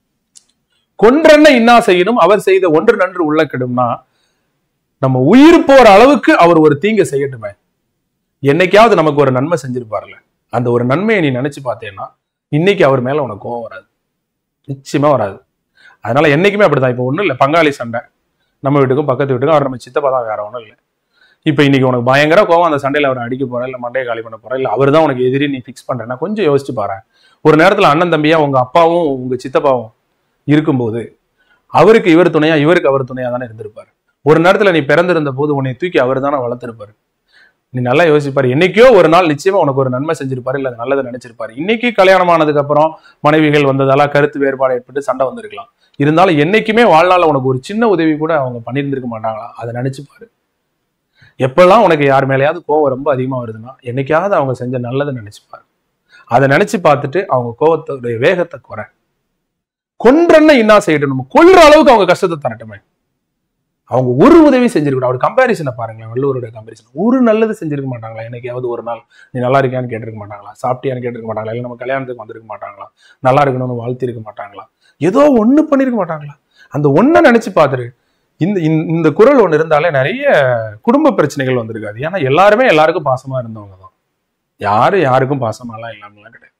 A: கொன்றன்ன இன்னா செய்யணும் அவர் செய்த ஒன்று நன்று உள்ள கெடும்னா நம்ம உயிர் போற அளவுக்கு அவர் ஒரு தீங்கை செய்யட்டுமே என்னைக்காவது நமக்கு ஒரு நன்மை செஞ்சிருப்பார்ல அந்த ஒரு நன்மையை நீ நினைச்சு பார்த்தேன்னா இன்னைக்கு அவர் மேல உனக்கு கோவம் வராது நிச்சயமா வராது அதனால என்னைக்குமே அப்படிதான் இப்போ ஒண்ணும் இல்லை பங்காளி சண்டை நம்ம வீட்டுக்கும் பக்கத்து வீட்டுக்கும் அவர் நம்ம சித்தப்பா தான் வேற ஒன்றும் இல்லை இப்போ இன்னைக்கு உனக்கு பயங்கர கோவம் அந்த சண்டையில அவர் அடிக்க போற இல்ல மண்டையை காலி பண்ண போற இல்ல அவர் தான் உனக்கு எதிரி நீ ஃபிக்ஸ் பண்றேன்னா கொஞ்சம் யோசிச்சு பாரு ஒரு நேரத்துல அண்ணன் தம்பியா உங்க அப்பாவும் உங்க சித்தப்பாவும் இருக்கும்போது அவருக்கு இவர் துணையா இவருக்கு அவர் துணையா தானே இருந்திருப்பாரு ஒரு நேரத்துல நீ பிறந்திருந்த போது உன்னை தூக்கி அவர் தானே வளர்த்திருப்பாரு நீ நல்லா யோசிப்பாரு என்னைக்கோ ஒரு நாள் நிச்சயமா உனக்கு ஒரு நன்மை செஞ்சிருப்பாரு இல்ல அது நல்லதை நினைச்சிருப்பாரு இன்னைக்கு கல்யாணம் ஆனதுக்கு அப்புறம் மனைவிகள் வந்ததால கருத்து வேறுபாடு ஏற்பட்டு சண்டை வந்திருக்கலாம் இருந்தாலும் என்னைக்குமே வாழ்நாள்ல உனக்கு ஒரு சின்ன உதவி கூட அவங்க பண்ணியிருந்திருக்க மாட்டாங்களா அதை நினைச்சு பாரு எப்பெல்லாம் உனக்கு யார் மேலேயாவது கோவம் ரொம்ப அதிகமா வருதுன்னா என்னைக்காவது அவங்க செஞ்ச நல்லதை நினைச்சு பாரு அதை நினைச்சு பார்த்துட்டு அவங்க கோவத்துடைய வேகத்தை குறை கொன்றன்னு இன்னா செய்யட்டும் நம்ம கொல்ற அளவுக்கு அவங்க கஷ்டத்தை தரட்டுமே அவங்க ஒரு உதவி செஞ்சிருக்கணும் அவர் கம்பேரிசனை பாருங்களேன் வள்ளுவருடைய கம்பேரிசன் ஒரு நல்லது செஞ்சிருக்க மாட்டாங்களா என்னைக்காவது ஒரு நாள் நீ நல்லா இருக்கியான்னு கேட்டிருக்க மாட்டாங்களா சாப்பிட்டியான்னு கேட்டிருக்க மாட்டாங்களா இல்லை நம்ம கல்யாணத்துக்கு வந்திருக்க மாட்டாங்களா நல்லா இருக்கணும்னு வாழ்த்திருக்க மாட்டாங்களா ஏதோ ஒண்ணு பண்ணிருக்க மாட்டாங்களா அந்த ஒன்றை நினைச்சு பார்த்துரு இந்த இந்த- இந்த குரல் ஒன்று இருந்தாலே நிறைய குடும்ப பிரச்சனைகள் வந்திருக்காது ஏன்னா எல்லாருமே எல்லாருக்கும் பாசமா இருந்தவங்க தான் யாரும் யாருக்கும் பாசமாலாம் இல்லாமலாம் கிடையாது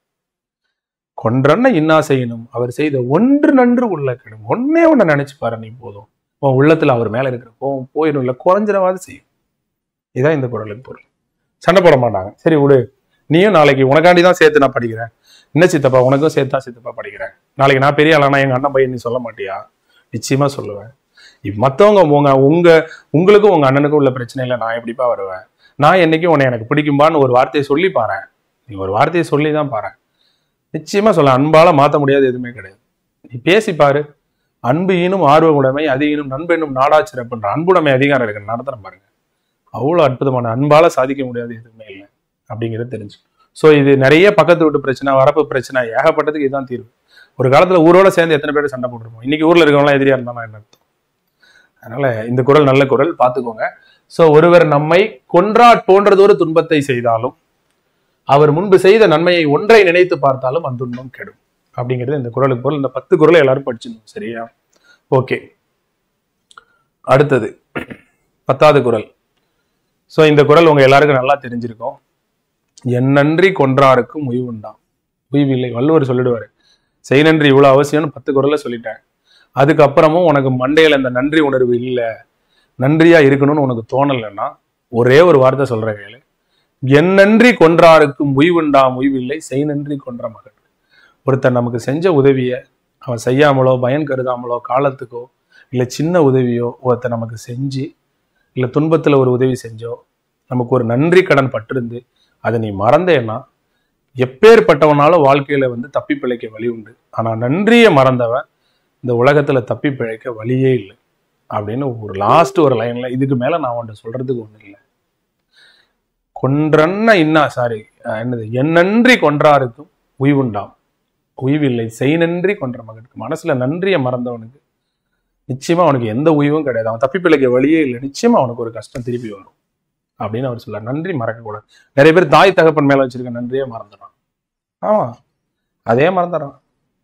A: கொன்றன்ன இன்னா செய்யணும் அவர் செய்த ஒன்று நன்று உள்ள கெடும் ஒன்னே ஒண்ணு நினைச்சு பாரு நீ போதும் உன் உள்ளத்துல அவர் மேல இருக்கிற கோவம் போயிடும் இல்லை குறைஞ்சிடவாது செய்யும் இதான் இந்த குரலுக்கு பொருள் சண்டை போட மாட்டாங்க சரி விடு நீயும் நாளைக்கு உனக்காண்டி தான் சேர்த்து நான் படிக்கிறேன் என்ன சித்தப்பா உனக்கும் சேர்த்தா சித்தப்பா படிக்கிறேன் நாளைக்கு நான் பெரிய ஆளானா எங்க அண்ணன் பையன் நீ சொல்ல மாட்டியா நிச்சயமா சொல்லுவேன் இப்ப மத்தவங்க உங்க உங்க உங்களுக்கும் உங்க அண்ணனுக்கும் உள்ள பிரச்சனை இல்லை நான் எப்படிப்பா வருவேன் நான் என்னைக்கும் உன்னை எனக்கு பிடிக்கும்பான்னு ஒரு வார்த்தையை சொல்லி பாறேன் நீ ஒரு வார்த்தையை சொல்லி தான் பாறேன் நிச்சயமா சொல்ல அன்பால மாத்த முடியாது எதுவுமே கிடையாது நீ பேசி பாரு அன்பு ஈனும் ஆர்வ உடைமை அது ஈனும் நண்பெனும் நாடா சிறப்புன்ற அன்புடைமை அதிகாரம் இருக்கு நடத்துறேன் பாருங்க அவ்வளவு அற்புதமான அன்பால சாதிக்க முடியாது எதுவுமே இல்லை அப்படிங்கிறது தெரிஞ்சு ஸோ இது நிறைய பக்கத்து வீட்டு பிரச்சனை வரப்பு பிரச்சனை ஏகப்பட்டதுக்கு இதுதான் தீர்வு ஒரு காலத்துல ஊரோட சேர்ந்து எத்தனை பேர் சண்டை போட்டுருப்போம் இன்னைக்கு ஊர்ல இருக்கவங்களாம் எதிரியா இருந்தாலும் என்ன அர்த்தம் அதனால இந்த குரல் நல்ல குரல் பார்த்துக்கோங்க ஸோ ஒருவர் நம்மை கொன்றாட் போன்றதொரு துன்பத்தை செய்தாலும் அவர் முன்பு செய்த நன்மையை ஒன்றை நினைத்து பார்த்தாலும் அந்த துன்பம் கெடும் அப்படிங்கிறது இந்த குரலுக்கு பொருள் இந்த பத்து குரலை எல்லாரும் படிச்சிடணும் சரியா ஓகே அடுத்தது பத்தாவது குரல் ஸோ இந்த குரல் உங்க எல்லாருக்கும் நல்லா தெரிஞ்சிருக்கும் என் நன்றி கொன்றாருக்கும் உய்வுண்டாம் உய்வில்லை வள்ளுவர் சொல்லிடுவாரு செய் நன்றி இவ்வளவு அவசியம்னு பத்து குரல்ல சொல்லிட்டேன் அதுக்கப்புறமும் உனக்கு மண்டையில இந்த நன்றி உணர்வு இல்லை நன்றியா இருக்கணும்னு உனக்கு தோணலைன்னா ஒரே ஒரு வார்த்தை சொல்றேன் கேளு என் நன்றி கொன்றாருக்கும் உய்வுண்டாம் உய்வில்லை செய் நன்றி கொன்ற மகன் ஒருத்தன் நமக்கு செஞ்ச உதவியை அவன் செய்யாமலோ பயன் கருதாமலோ காலத்துக்கோ இல்லை சின்ன உதவியோ ஒருத்தன் நமக்கு செஞ்சு இல்லை துன்பத்தில் ஒரு உதவி செஞ்சோ நமக்கு ஒரு நன்றி கடன் பட்டிருந்து அதை நீ மறந்தேன்னா எப்பேற்பட்டவனாலும் வாழ்க்கையில வந்து தப்பி பிழைக்க வழி உண்டு ஆனா நன்றியை மறந்தவன் இந்த உலகத்துல தப்பி பிழைக்க வழியே இல்லை அப்படின்னு ஒரு லாஸ்ட் ஒரு லைன்ல இதுக்கு மேல நான் உன்ட்ட சொல்றதுக்கு ஒண்ணு இல்லை கொன்றன்ன இன்னா சாரி என்னது என் நன்றி கொன்றாருக்கும் உய்வுண்டாம் உய்வில்லை செய் நன்றி கொன்ற மகனுக்கு மனசுல நன்றியை மறந்தவனுக்கு நிச்சயமா அவனுக்கு எந்த உய்வும் கிடையாது அவன் தப்பி பிழைக்க வழியே இல்லை நிச்சயமா அவனுக்கு ஒரு கஷ்டம் திருப்பி வரும் அப்படின்னு அவர் சொல்றார் நன்றி மறக்கக்கூடாது நிறைய பேர் தாய் தகப்பன் மேல வச்சிருக்க நன்றியே மறந்துடுறான் ஆமா அதே மறந்துடுறான்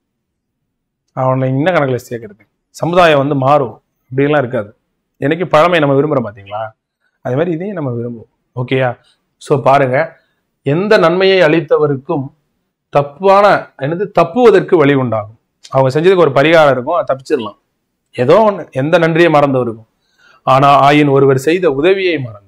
A: அவனை இன்ன கணக்குல சேர்க்கறது சமுதாயம் வந்து மாறும் அப்படியெல்லாம் இருக்காது என்னைக்கு பழமை நம்ம விரும்புறோம் பாத்தீங்களா அதே மாதிரி இதையும் நம்ம விரும்புவோம் ஓகேயா ஸோ பாருங்க எந்த நன்மையை அளித்தவருக்கும் தப்பான என்னது தப்புவதற்கு வழி உண்டாகும் அவங்க செஞ்சதுக்கு ஒரு பரிகாரம் இருக்கும் அதை தப்பிச்சிடலாம் ஏதோ ஒன்று எந்த நன்றியை மறந்தவருக்கும் ஆனா ஆயின் ஒருவர் செய்த உதவியை மறந்து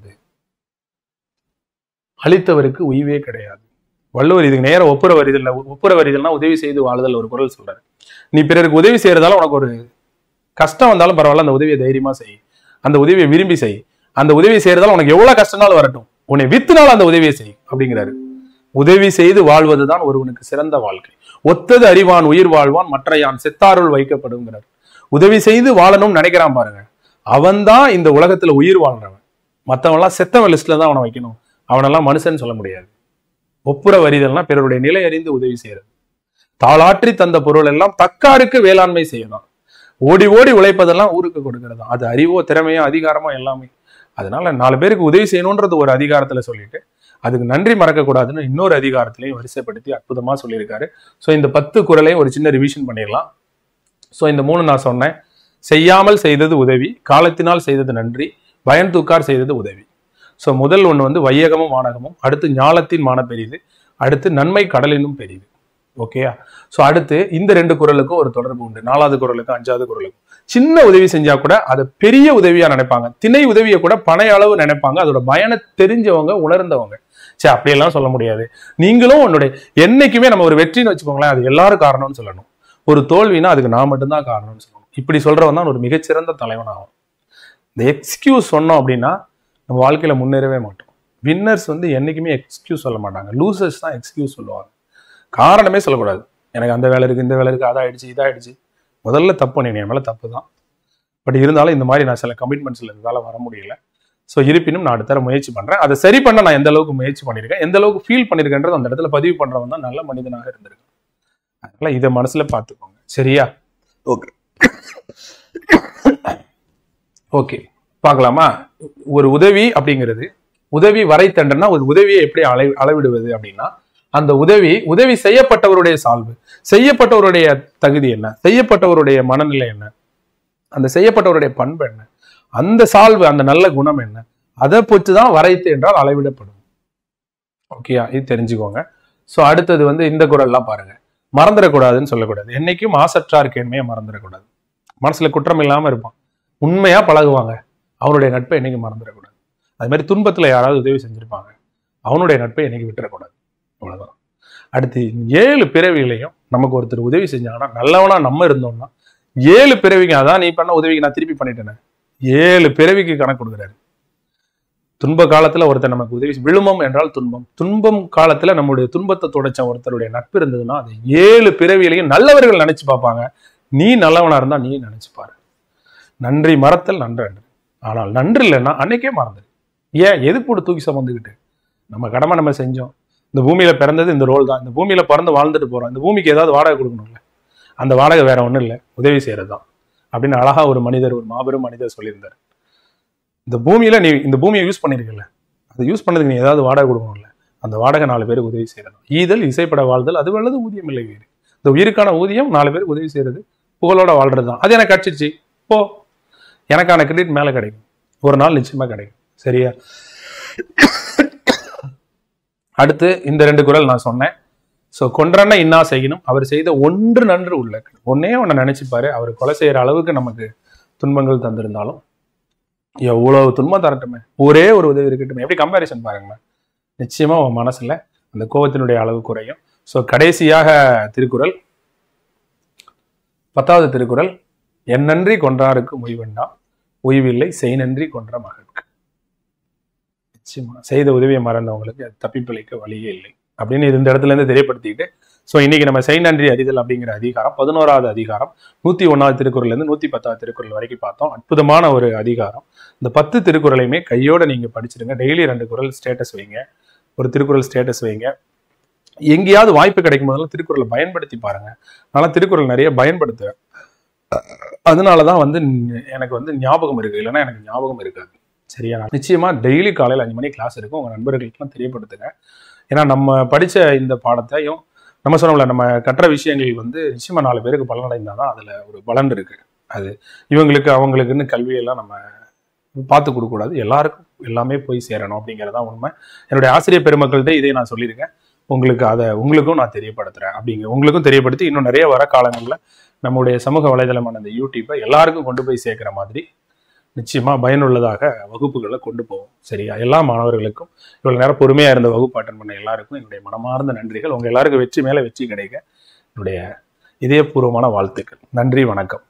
A: அளித்தவருக்கு உய்வே கிடையாது வள்ளுவர் இதுக்கு நேரம் ஒப்புற வரிதல் ஒப்புற வரிதல்னா உதவி செய்து வாழுதல் ஒரு குரல் சொல்றாரு நீ பிறருக்கு உதவி செய்யறதால உனக்கு ஒரு கஷ்டம் வந்தாலும் பரவாயில்ல அந்த உதவியை தைரியமா செய் அந்த உதவியை விரும்பி செய் அந்த உதவி செய்யறதால உனக்கு எவ்வளவு கஷ்டம்னாலும் வரட்டும் உன்னை வித்துனாலும் அந்த உதவியை செய் அப்படிங்கிறாரு உதவி செய்து வாழ்வதுதான் ஒருவனுக்கு சிறந்த வாழ்க்கை ஒத்தது அறிவான் உயிர் வாழ்வான் மற்ற யான் செத்தாருள் வைக்கப்படுங்கிறார் உதவி செய்து வாழணும்னு நினைக்கிறான் பாருங்க அவன்தான் இந்த உலகத்துல உயிர் வாழ்றவன் மத்தவன்லாம் செத்தவன் லிஸ்ட்ல தான் அவனை வைக்கணும் அவனெல்லாம் மனுஷன் சொல்ல முடியாது ஒப்புற வரிதல்னா பிறருடைய நிலை அறிந்து உதவி செய்யறது தாளாற்றி தந்த பொருள் எல்லாம் தக்காருக்கு வேளாண்மை செய்யலாம் ஓடி ஓடி உழைப்பதெல்லாம் ஊருக்கு கொடுக்கறது அது அறிவோ திறமையோ அதிகாரமோ எல்லாமே அதனால நாலு பேருக்கு உதவி செய்யணுன்றது ஒரு அதிகாரத்துல சொல்லிட்டு அதுக்கு நன்றி மறக்கக்கூடாதுன்னு இன்னொரு அதிகாரத்திலையும் வரிசைப்படுத்தி அற்புதமா சொல்லியிருக்காரு ஸோ இந்த பத்து குரலையும் ஒரு சின்ன ரிவிஷன் பண்ணிடலாம் ஸோ இந்த மூணு நான் சொன்னேன் செய்யாமல் செய்தது உதவி காலத்தினால் செய்தது நன்றி பயன் தூக்கார் செய்தது உதவி ஸோ முதல் ஒன்று வந்து வையகமும் வானகமும் அடுத்து ஞாலத்தின் மான பெரிது அடுத்து நன்மை கடலினும் பெரிது ஓகேயா ஸோ அடுத்து இந்த ரெண்டு குரலுக்கும் ஒரு தொடர்பு உண்டு நாலாவது குரலுக்கும் அஞ்சாவது குரலுக்கும் சின்ன உதவி செஞ்சா கூட அதை பெரிய உதவியா நினைப்பாங்க திணை உதவியை கூட பனைய அளவு நினைப்பாங்க அதோட பயனை தெரிஞ்சவங்க உணர்ந்தவங்க சரி அப்படியெல்லாம் சொல்ல முடியாது நீங்களும் உன்னுடைய என்னைக்குமே நம்ம ஒரு வெற்றின்னு வச்சுக்கோங்களேன் அது எல்லாரும் காரணம்னு சொல்லணும் ஒரு தோல்வினா அதுக்கு நான் மட்டும்தான் காரணம்னு சொல்லணும் இப்படி சொல்றவன் தான் ஒரு மிகச்சிறந்த தலைவன் ஆகும் இந்த எக்ஸ்கியூஸ் சொன்னோம் அப்படின்னா நம்ம வாழ்க்கையில முன்னேறவே மாட்டோம் வின்னர்ஸ் வந்து என்னைக்குமே எக்ஸ்கியூஸ் சொல்ல மாட்டாங்க லூசர்ஸ் தான் எக்ஸ்கியூஸ் சொல்லுவாங்க காரணமே சொல்லக்கூடாது எனக்கு அந்த வேலை இருக்கு இந்த வேலை இருக்கு அதாயிடுச்சு இதாயிடுச்சு முதல்ல தப்பு பண்ணி என் மேல தப்பு தான் பட் இருந்தாலும் இந்த மாதிரி நான் சில கமிட்மெண்ட்ஸ்ல இருந்தால வர முடியல ஸோ இருப்பினும் நான் அடுத்த தடவை முயற்சி பண்றேன் அதை சரி பண்ண நான் எந்த அளவுக்கு முயற்சி பண்ணியிருக்கேன் எந்த அளவுக்கு ஃபீல் பண்ணியிருக்கேன்றது அந்த இடத்துல பதிவு பண்றவன் தான் நல்ல மனிதனாக இருந்திருக்கேன் அதனால இதை மனசுல பார்த்துக்கோங்க சரியா ஓகே ஓகே பார்க்கலாமா ஒரு உதவி அப்படிங்கிறது உதவி வரைத்தண்டனா ஒரு உதவியை எப்படி அளை அளவிடுவது அப்படின்னா அந்த உதவி உதவி செய்யப்பட்டவருடைய சால்வு செய்யப்பட்டவருடைய தகுதி என்ன செய்யப்பட்டவருடைய மனநிலை என்ன அந்த செய்யப்பட்டவருடைய பண்பு என்ன அந்த சால்வு அந்த நல்ல குணம் என்ன அதை பொறுத்து தான் வரைத்து என்றால் அளவிடப்படும் ஓகேயா இது தெரிஞ்சுக்கோங்க ஸோ அடுத்தது வந்து இந்த குரல்லாம் பாருங்க மறந்துடக்கூடாதுன்னு சொல்லக்கூடாது என்னைக்கும் ஆசற்றார் கேண்மையை மறந்துடக்கூடாது மனசுல குற்றம் இல்லாம இருப்பான் உண்மையா பழகுவாங்க அவருடைய நட்பை என்னைக்கு மறந்துடக்கூடாது அது மாதிரி துன்பத்துல யாராவது உதவி செஞ்சிருப்பாங்க அவனுடைய நட்பை என்னைக்கு விட்டுறக்கூடாது அவ்வளவுதான் அடுத்து ஏழு பிறவிகளையும் நமக்கு ஒருத்தர் உதவி செஞ்சாங்கன்னா நல்லவனா நம்ம இருந்தோம்னா ஏழு பிறவிக்கு அதான் நீ பண்ண உதவிக்கு நான் திருப்பி பண்ணிட்டேனே ஏழு பிறவிக்கு கணக்கு கொடுக்குறாரு துன்ப காலத்துல ஒருத்தர் நமக்கு உதவி செய்- விழுமம் என்றால் துன்பம் துன்பம் காலத்துல நம்முடைய துன்பத்தை துடைச்ச ஒருத்தருடைய நட்பு இருந்ததுன்னா அது ஏழு பிறவியிலையும் நல்லவர்கள் நினைச்சு பார்ப்பாங்க நீ நல்லவனா இருந்தா நீ நினைச்சு பாரு நன்றி மறத்தல் நன்று அன்று ஆனால் நன்று இல்லைன்னா அன்னைக்கே மறந்துடு ஏன் எதுக்கு போட்டு தூக்கி சுமந்துக்கிட்டு நம்ம கடமை நம்ம செஞ்சோம் இந்த பூமியில பிறந்தது இந்த ரோல் தான் இந்த பூமியில பிறந்து வாழ்ந்துட்டு போறோம் இந்த பூமிக்கு ஏதாவது வாடகை கொடுக்கணும்ல அந்த வாடகை வேற ஒண்ணும் இல்லை உதவி செய்யறது தான் அப்படின்னு அழகா ஒரு மனிதர் ஒரு மாபெரும் மனிதர் சொல்லியிருந்தார் இந்த பூமியில நீ இந்த பூமியை யூஸ் பண்ணிருக்கல அதை யூஸ் பண்ணதுக்கு நீ ஏதாவது வாடகை கொடுக்கணும்ல அந்த வாடகை நாலு பேருக்கு உதவி செய்யறது ஈதல் இசைப்பட வாழ்தல் அது வல்லது ஊதியம் இல்லை வேறு இந்த உயிருக்கான ஊதியம் நாலு பேருக்கு உதவி செய்யறது புகழோட வாழ்றது தான் அது எனக்கு கிடைச்சிருச்சு போ எனக்கான கிரெடிட் மேல கிடைக்கும் ஒரு நாள் நிச்சயமா கிடைக்கும் சரியா அடுத்து இந்த ரெண்டு குரல் நான் சொன்னேன் ஸோ கொன்றன இன்னா செய்யணும் அவர் செய்த ஒன்று நன்று உள்ள ஒன்னே ஒன்று நினைச்சுப்பாரு அவர் கொலை செய்யற அளவுக்கு நமக்கு துன்பங்கள் தந்திருந்தாலும் எவ்வளவு துன்பம் தரட்டுமே ஒரே ஒரு உதவி இருக்கட்டுமே எப்படி கம்பேரிசன் பாருங்களேன் நிச்சயமா உன் மனசுல அந்த கோபத்தினுடைய அளவு குறையும் ஸோ கடைசியாக திருக்குறள் பத்தாவது திருக்குறள் என் நன்றி கொன்றாருக்கு உய்வெண்டா உய்வில்லை செய் நன்றி கொன்ற மகனுக்கு நிச்சயமா செய்த உதவியை மறந்தவங்களுக்கு அது தப்பிப்பிழைக்க வழியே இல்லை அப்படின்னு இது இந்த இடத்துல இருந்து தெரியப்படுத்திக்கிட்டு ஸோ இன்னைக்கு நம்ம செய் நன்றி அறிதல் அப்படிங்கிற அதிகாரம் பதினோராவது அதிகாரம் நூத்தி ஒன்னாவது திருக்குறள்ல இருந்து நூத்தி பத்தாவது திருக்குறள் வரைக்கும் பார்த்தோம் அற்புதமான ஒரு அதிகாரம் இந்த பத்து திருக்குறளையுமே கையோட நீங்க படிச்சிருங்க டெய்லி ரெண்டு குறள் ஸ்டேட்டஸ் வைங்க ஒரு திருக்குறள் ஸ்டேட்டஸ் வைங்க எங்கேயாவது வாய்ப்பு கிடைக்கும் போதெல்லாம் திருக்குறளை பயன்படுத்தி பாருங்க நான் திருக்குறள் நிறைய பயன்படுத்துவேன் அதனால தான் வந்து ந- எனக்கு வந்து ஞாபகம் இருக்கு இல்லைன்னா எனக்கு ஞாபகம் இருக்காது சரியா நிச்சயமா டெய்லி காலையில் அஞ்சு மணி கிளாஸ் இருக்கும் உங்க நண்பர்களுக்கெல்லாம் தெரியப்படுத்துங்க ஏன்னா நம்ம படிச்ச இந்த பாடத்தையும் நம்ம சொன்னோம்ல நம்ம கற்ற விஷயங்கள் வந்து நிச்சயமா நாலு பேருக்கு பலனடைந்தால் தான் அதுல ஒரு பலன் இருக்கு அது இவங்களுக்கு அவங்களுக்குன்னு கல்வியெல்லாம் நம்ம பார்த்து கொடுக்கக்கூடாது எல்லாருக்கும் எல்லாமே போய் சேரணும் அப்படிங்கிறதான் உண்மை என்னுடைய ஆசிரியர் பெருமக்கள்கிட்ட இதை நான் சொல்லியிருக்கேன் உங்களுக்கு அதை உங்களுக்கும் நான் தெரியப்படுத்துறேன் அப்படிங்க உங்களுக்கும் தெரியப்படுத்தி இன்னும் நிறைய வர காலங்களில் நம்முடைய சமூக வலைதளமான இந்த யூடியூப்பை எல்லாருக்கும் கொண்டு போய் சேர்க்கிற மாதிரி நிச்சயமா பயனுள்ளதாக வகுப்புகளை கொண்டு போவோம் சரியா எல்லா மாணவர்களுக்கும் இவ்வளவு நேரம் பொறுமையா இருந்த வகுப்பு அட்டன் பண்ண எல்லாருக்கும் என்னுடைய மனமார்ந்த நன்றிகள் உங்க எல்லாருக்கும் வெற்றி மேல வெற்றி கிடைக்க என்னுடைய இதயபூர்வமான வாழ்த்துக்கள் நன்றி வணக்கம்